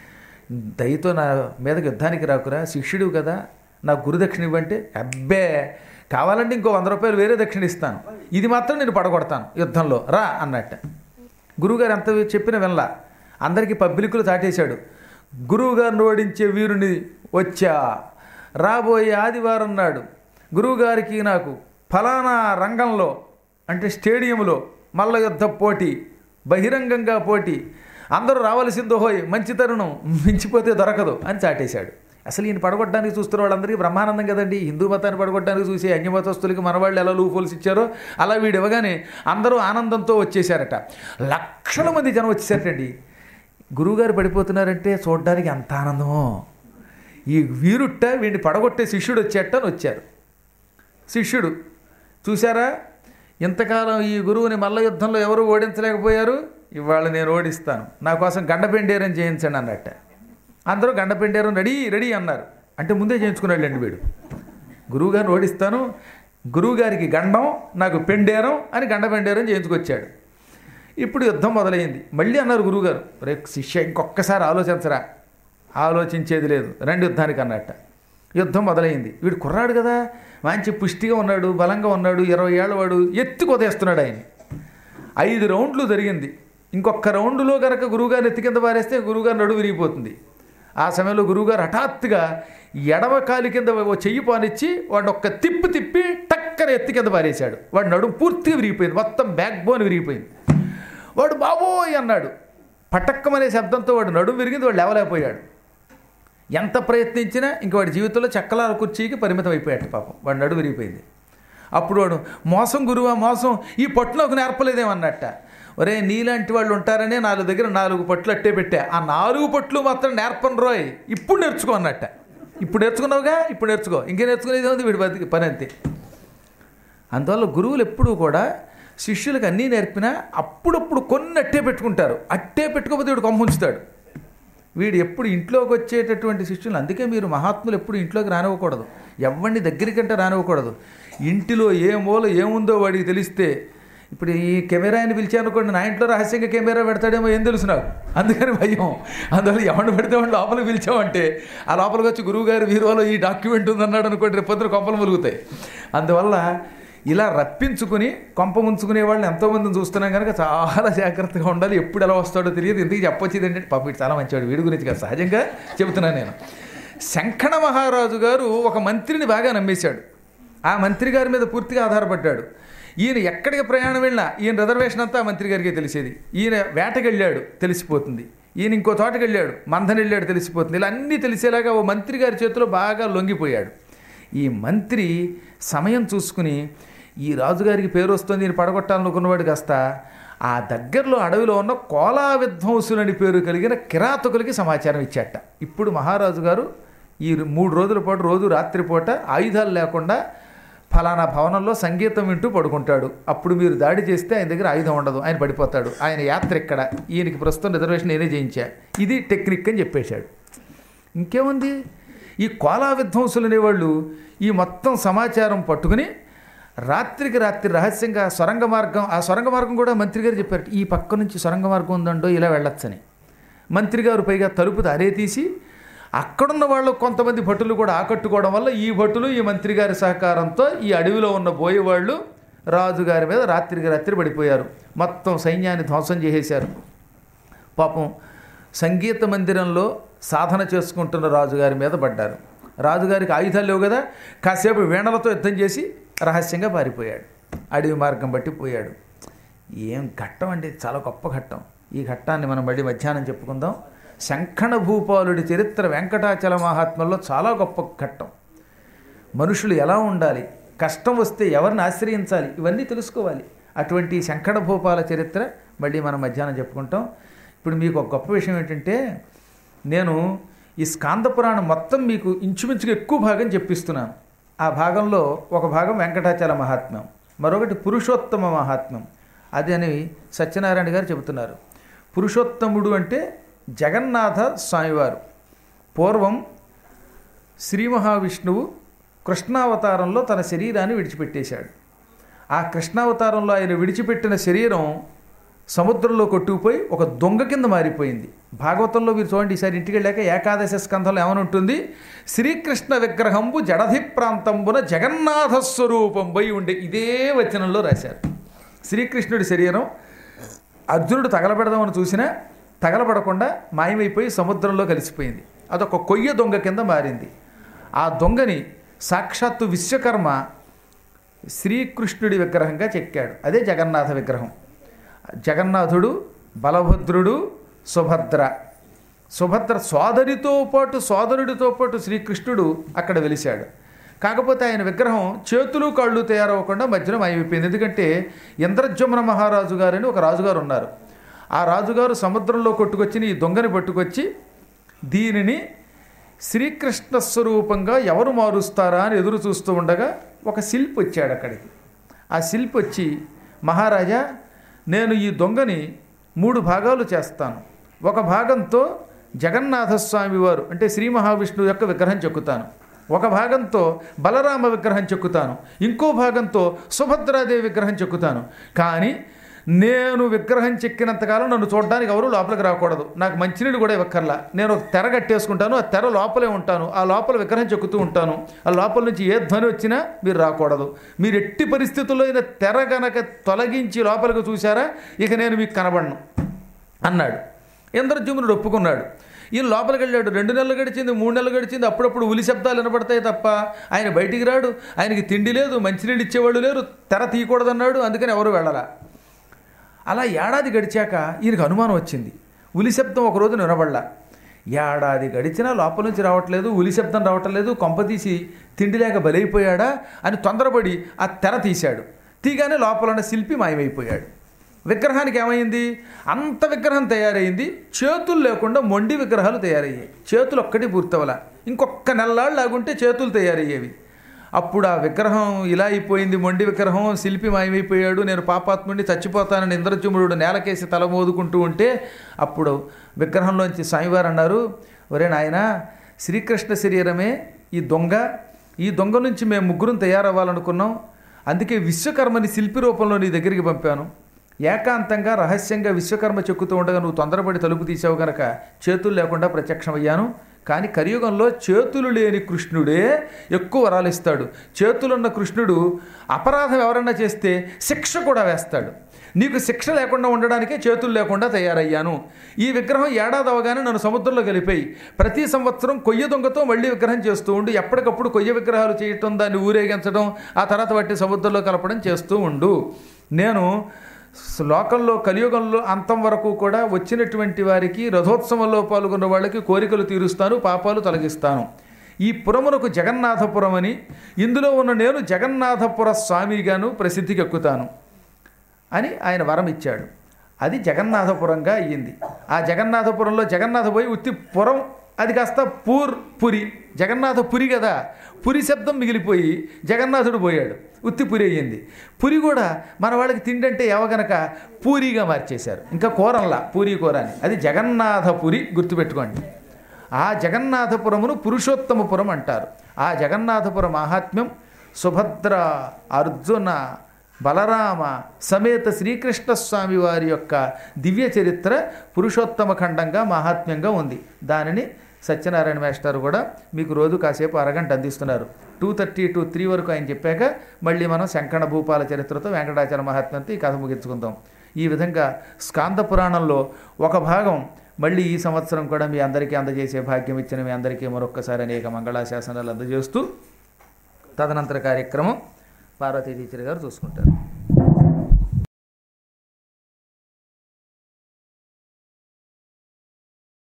దయతో నా మీదకి యుద్ధానికి రాకురా శిష్యుడు కదా నా గురుదక్షిణ ఇవ్వంటే అబ్బే కావాలంటే ఇంకో వంద రూపాయలు వేరే దక్షిణ ఇస్తాను ఇది మాత్రం నేను పడగొడతాను యుద్ధంలో రా అన్నట్ట గురువుగారు ఎంత చెప్పినా వినలా అందరికీ పబ్లికులు చాటేశాడు గురువుగారిని ఓడించే వీరుని వచ్చా రాబోయే ఆదివారం నాడు గురువుగారికి నాకు ఫలానా రంగంలో అంటే స్టేడియంలో మల్ల యుద్ధ పోటీ బహిరంగంగా పోటీ అందరూ రావలసిందో హోయ్ మంచి తరుణం మించిపోతే దొరకదు అని చాటేశాడు అసలు ఈయన పడగొట్టడానికి చూస్తున్న వాళ్ళందరికీ బ్రహ్మానందం కదండి హిందూ మతాన్ని పడగొట్టడానికి చూసి అన్యమతస్తులకి మనవాళ్ళు ఎలా లూఫోల్స్ ఇచ్చారో అలా వీడు ఇవ్వగానే అందరూ ఆనందంతో వచ్చేసారట లక్షల మంది జనం వచ్చేసారటండి గురువుగారు పడిపోతున్నారంటే చూడడానికి ఎంత ఆనందమో ఈ వీరుట్ట వీడిని పడగొట్టే శిష్యుడు వచ్చేట అని వచ్చారు శిష్యుడు చూసారా ఇంతకాలం ఈ గురువుని మల్ల యుద్ధంలో ఎవరు ఓడించలేకపోయారు ఇవాళ నేను ఓడిస్తాను నా కోసం గండపెండేరం చేయించండి అన్నట్ట అందరూ గండపెండేరం రెడీ రెడీ అన్నారు అంటే ముందే చేయించుకున్నాడు వీడు గురువుగారిని ఓడిస్తాను గురువుగారికి గండం నాకు పెండేరం అని గండపెండేరం చేయించుకొచ్చాడు ఇప్పుడు యుద్ధం మొదలైంది మళ్ళీ అన్నారు గురువుగారు రే శిష్య ఇంకొకసారి ఆలోచించరా ఆలోచించేది లేదు రెండు యుద్ధానికి అన్నట్ట యుద్ధం మొదలైంది వీడు కుర్రాడు కదా మంచి పుష్టిగా ఉన్నాడు బలంగా ఉన్నాడు ఇరవై ఏళ్ళ వాడు ఎత్తి కొదేస్తున్నాడు ఆయన ఐదు రౌండ్లు జరిగింది ఇంకొక రౌండ్లో కనుక గురువుగారు ఎత్తి కింద పారేస్తే గురువుగారు నడువు విరిగిపోతుంది ఆ సమయంలో గురువుగారు హఠాత్తుగా ఎడమ కాలి కింద ఓ చెయ్యి పానిచ్చి వాడు ఒక్క తిప్పి తిప్పి టక్కన ఎత్తి కింద పారేశాడు వాడు నడుము పూర్తిగా విరిగిపోయింది మొత్తం బ్యాక్ బోన్ విరిగిపోయింది వాడు బాబోయ్ అన్నాడు పటక్కమనే శబ్దంతో వాడు నడుము విరిగింది వాడు లేవలేకపోయాడు ఎంత ప్రయత్నించినా ఇంక వాడి జీవితంలో చక్కలాల కుర్చీకి పరిమితం అయిపోయాడు పాపం వాడు నడుము విరిగిపోయింది అప్పుడు వాడు మోసం గురువా మోసం ఈ పట్టులోకి నేర్పలేదేమన్నట్ట ఒరే నీలాంటి వాళ్ళు ఉంటారనే నాలుగు దగ్గర నాలుగు పట్లు అట్టే పెట్టా ఆ నాలుగు పట్లు మాత్రం నేర్పను రోయ్ ఇప్పుడు నేర్చుకో అన్నట్ట ఇప్పుడు నేర్చుకున్నావుగా ఇప్పుడు నేర్చుకో ఇంకే నేర్చుకునేది ఉంది వీడి బతికి పని అంతే అందువల్ల గురువులు ఎప్పుడూ కూడా శిష్యులకు అన్నీ నేర్పినా అప్పుడప్పుడు కొన్ని అట్టే పెట్టుకుంటారు అట్టే పెట్టుకోకపోతే వీడు కొమ్మ ఉంచుతాడు వీడు ఎప్పుడు ఇంట్లోకి వచ్చేటటువంటి శిష్యులు అందుకే మీరు మహాత్ములు ఎప్పుడు ఇంట్లోకి రానివ్వకూడదు ఎవరిని దగ్గరికంటే రానివ్వకూడదు ఇంటిలో ఏ మూల ఏముందో వాడికి తెలిస్తే ఇప్పుడు ఈ కెమెరాని పిలిచానుకోండి నా ఇంట్లో రహస్యంగా కెమెరా పెడతాడేమో ఏం తెలుసు నాకు అందుకని భయం అందువల్ల ఎవరిని పెడితే వాడిని లోపలికి పిలిచామంటే ఆ లోపలికి వచ్చి గురువుగారి వీరువాలో ఈ డాక్యుమెంట్ ఉందన్నాడు అనుకోండి రేపు పొద్దున కొంపలు ములుగుతాయి అందువల్ల ఇలా రప్పించుకుని కొంప ముంచుకునే వాళ్ళని ఎంతోమందిని చూస్తున్నాం కనుక చాలా జాగ్రత్తగా ఉండాలి ఎప్పుడు ఎలా వస్తాడో తెలియదు ఎందుకు చెప్పొచ్చేది ఏంటంటే పాప వీడు చాలా మంచివాడు వీడి గురించి కాదు సహజంగా చెబుతున్నాను నేను శంఖణ మహారాజు గారు ఒక మంత్రిని బాగా నమ్మేశాడు ఆ మంత్రి గారి మీద పూర్తిగా ఆధారపడ్డాడు ఈయన ఎక్కడికి ప్రయాణం వెళ్ళినా ఈయన రిజర్వేషన్ అంతా ఆ మంత్రి గారికి తెలిసేది ఈయన వేటకి వెళ్ళాడు తెలిసిపోతుంది ఈయన ఇంకో తోటకి వెళ్ళాడు మంథన్ వెళ్ళాడు తెలిసిపోతుంది ఇలా అన్నీ తెలిసేలాగా ఓ మంత్రి గారి చేతిలో బాగా లొంగిపోయాడు ఈ మంత్రి సమయం చూసుకుని ఈ రాజుగారికి పేరు వస్తుంది ఈయన పడగొట్టాలనుకున్నవాడు కాస్త ఆ దగ్గరలో అడవిలో ఉన్న కోలా విధ్వంసులని పేరు కలిగిన కిరాతకులకి సమాచారం ఇచ్చాట ఇప్పుడు మహారాజు గారు ఈ మూడు రోజుల పాటు రోజు రాత్రిపూట ఆయుధాలు లేకుండా ఫలానా భవనంలో సంగీతం వింటూ పడుకుంటాడు అప్పుడు మీరు దాడి చేస్తే ఆయన దగ్గర ఆయుధం ఉండదు ఆయన పడిపోతాడు ఆయన యాత్ర ఇక్కడ ఈయనకి ప్రస్తుతం రిజర్వేషన్ నేనే చేయించా ఇది టెక్నిక్ అని చెప్పేశాడు ఇంకేముంది ఈ కోలా విధ్వంసులు అనేవాళ్ళు ఈ మొత్తం సమాచారం పట్టుకుని రాత్రికి రాత్రి రహస్యంగా సొరంగ మార్గం ఆ సొరంగ మార్గం కూడా మంత్రి గారు చెప్పారు ఈ పక్క నుంచి సొరంగ మార్గం ఉందండో ఇలా వెళ్ళొచ్చని మంత్రి గారు పైగా తలుపు అరే తీసి అక్కడున్న వాళ్ళు కొంతమంది భటులు కూడా ఆకట్టుకోవడం వల్ల ఈ భటులు ఈ మంత్రి గారి సహకారంతో ఈ అడవిలో ఉన్న బోయేవాళ్ళు రాజుగారి మీద రాత్రికి రాత్రి పడిపోయారు మొత్తం సైన్యాన్ని ధ్వంసం చేసేశారు పాపం సంగీత మందిరంలో సాధన చేసుకుంటున్న రాజుగారి మీద పడ్డారు రాజుగారికి ఆయుధాలు లేవు కదా కాసేపు వీణలతో యుద్ధం చేసి రహస్యంగా పారిపోయాడు అడవి మార్గం బట్టి పోయాడు ఏం ఘట్టం అండి చాలా గొప్ప ఘట్టం ఈ ఘట్టాన్ని మనం మళ్ళీ మధ్యాహ్నం చెప్పుకుందాం శంఖణ భూపాలుడి చరిత్ర వెంకటాచల మహాత్మల్లో చాలా గొప్ప ఘట్టం మనుషులు ఎలా ఉండాలి కష్టం వస్తే ఎవరిని ఆశ్రయించాలి ఇవన్నీ తెలుసుకోవాలి అటువంటి శంకర భూపాల చరిత్ర మళ్ళీ మనం మధ్యాహ్నం చెప్పుకుంటాం ఇప్పుడు మీకు ఒక గొప్ప విషయం ఏంటంటే నేను ఈ స్కాంద పురాణం మొత్తం మీకు ఇంచుమించుగా ఎక్కువ భాగం చెప్పిస్తున్నాను ఆ భాగంలో ఒక భాగం వెంకటాచల మహాత్మ్యం మరొకటి పురుషోత్తమ మహాత్మ్యం అది అని సత్యనారాయణ గారు చెబుతున్నారు పురుషోత్తముడు అంటే జగన్నాథ స్వామివారు పూర్వం శ్రీ మహావిష్ణువు కృష్ణావతారంలో తన శరీరాన్ని విడిచిపెట్టేశాడు ఆ కృష్ణావతారంలో ఆయన విడిచిపెట్టిన శరీరం సముద్రంలో కొట్టుకుపోయి ఒక దొంగ కింద మారిపోయింది భాగవతంలో మీరు చూడండి ఈసారి ఇంటికి వెళ్ళాక ఏకాదశ స్కంధంలో ఏమని ఉంటుంది శ్రీకృష్ణ విగ్రహంబు జడధి ప్రాంతంబున జగన్నాథ స్వరూపం పోయి ఉండే ఇదే వచనంలో రాశారు శ్రీకృష్ణుడి శరీరం అర్జునుడు తగలబెడదామని చూసినా తగలబడకుండా మాయమైపోయి సముద్రంలో కలిసిపోయింది అదొక కొయ్య దొంగ కింద మారింది ఆ దొంగని సాక్షాత్తు విశ్వకర్మ శ్రీకృష్ణుడి విగ్రహంగా చెక్కాడు అదే జగన్నాథ విగ్రహం జగన్నాథుడు బలభద్రుడు సుభద్ర సుభద్ర సోదరితో పాటు సోదరుడితో పాటు శ్రీకృష్ణుడు అక్కడ వెలిశాడు కాకపోతే ఆయన విగ్రహం చేతులు కాళ్ళు తయారవ్వకుండా మధ్యలో మాయమైపోయింది ఎందుకంటే ఇంద్రజమున మహారాజు గారని ఒక రాజుగారు ఉన్నారు ఆ రాజుగారు సముద్రంలో కొట్టుకొచ్చిన ఈ దొంగని పట్టుకొచ్చి దీనిని శ్రీకృష్ణ స్వరూపంగా ఎవరు మారుస్తారా అని ఎదురు చూస్తూ ఉండగా ఒక శిల్పి వచ్చాడు అక్కడికి ఆ శిల్పి వచ్చి మహారాజా నేను ఈ దొంగని మూడు భాగాలు చేస్తాను ఒక భాగంతో జగన్నాథస్వామి వారు అంటే శ్రీ మహావిష్ణువు యొక్క విగ్రహం చెక్కుతాను ఒక భాగంతో బలరామ విగ్రహం చెక్కుతాను ఇంకో భాగంతో సుభద్రాదేవి విగ్రహం చెక్కుతాను కానీ నేను విగ్రహం చెక్కినంతకాలం నన్ను చూడడానికి ఎవరు లోపలికి రాకూడదు నాకు మంచినీళ్ళు కూడా ఇవ్వక్కర్లా నేను ఒక తెర కట్టేసుకుంటాను ఆ తెర లోపలే ఉంటాను ఆ లోపల విగ్రహం చెక్కుతూ ఉంటాను ఆ లోపల నుంచి ఏ ధ్వని వచ్చినా మీరు రాకూడదు మీరు ఎట్టి పరిస్థితుల్లో అయినా తెర గనక తొలగించి లోపలికి చూసారా ఇక నేను మీకు కనబడను అన్నాడు ఇంద్రజుమ్నుడు ఒప్పుకున్నాడు ఈయన లోపలికి వెళ్ళాడు రెండు నెలలు గడిచింది మూడు నెలలు గడిచింది అప్పుడప్పుడు ఉలి శబ్దాలు వినపడతాయి తప్ప ఆయన బయటికి రాడు ఆయనకి తిండి లేదు మంచినీళ్ళు ఇచ్చేవాళ్ళు లేరు తెర తీయకూడదన్నాడు అందుకని ఎవరు వెళ్ళాల అలా ఏడాది గడిచాక ఈయనకు అనుమానం వచ్చింది ఉలి శబ్దం ఒక రోజు వినబడలా ఏడాది గడిచినా లోపల నుంచి రావట్లేదు ఉలి శబ్దం రావట్లేదు కొంపతీసి తిండి లేక బలైపోయాడా అని తొందరపడి ఆ తెర తీశాడు తీగానే లోపల ఉన్న శిల్పి మాయమైపోయాడు విగ్రహానికి ఏమైంది అంత విగ్రహం తయారైంది చేతులు లేకుండా మొండి విగ్రహాలు తయారయ్యాయి చేతులు ఒక్కటి పూర్తవల ఇంకొక నెలలాళ్ళు లాగుంటే చేతులు తయారయ్యేవి అప్పుడు ఆ విగ్రహం ఇలా అయిపోయింది మొండి విగ్రహం శిల్పి మాయమైపోయాడు నేను పాపాత్ముడిని చచ్చిపోతానని ఇంద్రజుముడు నేలకేసి తల మోదుకుంటూ ఉంటే అప్పుడు విగ్రహంలోంచి స్వామివారు అన్నారు ఒరే నాయన శ్రీకృష్ణ శరీరమే ఈ దొంగ ఈ దొంగ నుంచి మేము ముగ్గురం తయారవ్వాలనుకున్నాం అందుకే విశ్వకర్మని శిల్పి రూపంలో నీ దగ్గరికి పంపాను ఏకాంతంగా రహస్యంగా విశ్వకర్మ చెక్కుతూ ఉండగా నువ్వు తొందరపడి తలుపు తీసావు గనక చేతులు లేకుండా ప్రత్యక్షమయ్యాను కానీ కలియుగంలో చేతులు లేని కృష్ణుడే ఎక్కువ వరాలు ఇస్తాడు చేతులున్న కృష్ణుడు అపరాధం ఎవరన్నా చేస్తే శిక్ష కూడా వేస్తాడు నీకు శిక్ష లేకుండా ఉండడానికే చేతులు లేకుండా తయారయ్యాను ఈ విగ్రహం ఏడాది అవగానే నన్ను సముద్రంలో కలిపాయి ప్రతి సంవత్సరం కొయ్య దొంగతో మళ్ళీ విగ్రహం చేస్తూ ఉండు ఎప్పటికప్పుడు కొయ్య విగ్రహాలు చేయటం దాన్ని ఊరేగించడం ఆ తర్వాత వాటిని సముద్రంలో కలపడం చేస్తూ ఉండు నేను లోకంలో కలియుగంలో అంతం వరకు కూడా వచ్చినటువంటి వారికి రథోత్సవంలో పాల్గొన్న వాళ్ళకి కోరికలు తీరుస్తాను పాపాలు తొలగిస్తాను ఈ పురమునకు జగన్నాథపురం అని ఇందులో ఉన్న నేను జగన్నాథపుర స్వామిగాను ప్రసిద్ధికి ఎక్కుతాను అని ఆయన వరం ఇచ్చాడు అది జగన్నాథపురంగా అయ్యింది ఆ జగన్నాథపురంలో జగన్నాథ పోయి ఉత్తి పురం అది కాస్త పూర్ పురి జగన్నాథ పురి కదా పురి శబ్దం మిగిలిపోయి జగన్నాథుడు పోయాడు ఉత్తి పురి అయ్యింది పురి కూడా మన వాళ్ళకి తిండి అంటే ఎవగనక పూరిగా మార్చేశారు ఇంకా కూరంలా పూరి కూర అని అది జగన్నాథపురి గుర్తుపెట్టుకోండి ఆ జగన్నాథపురమును పురుషోత్తమపురం అంటారు ఆ జగన్నాథపుర మహాత్మ్యం సుభద్ర అర్జున బలరామ సమేత శ్రీకృష్ణ స్వామి వారి యొక్క దివ్య చరిత్ర పురుషోత్తమ ఖండంగా మహాత్మ్యంగా ఉంది దానిని సత్యనారాయణ మాస్టర్ కూడా మీకు రోజు కాసేపు అరగంట అందిస్తున్నారు టూ థర్టీ టు త్రీ వరకు ఆయన చెప్పాక మళ్ళీ మనం శంకణ భూపాల చరిత్రతో వెంకటాచల మహాత్మ్యంతో ఈ కథ ముగించుకుందాం ఈ విధంగా స్కాంద పురాణంలో ఒక భాగం మళ్ళీ ఈ సంవత్సరం కూడా మీ అందరికీ అందజేసే భాగ్యం ఇచ్చిన మీ అందరికీ మరొక్కసారి అనేక మంగళాశాసనాలు అందజేస్తూ తదనంతర కార్యక్రమం పార్వతీ టీచర్ గారు చూసుకుంటారు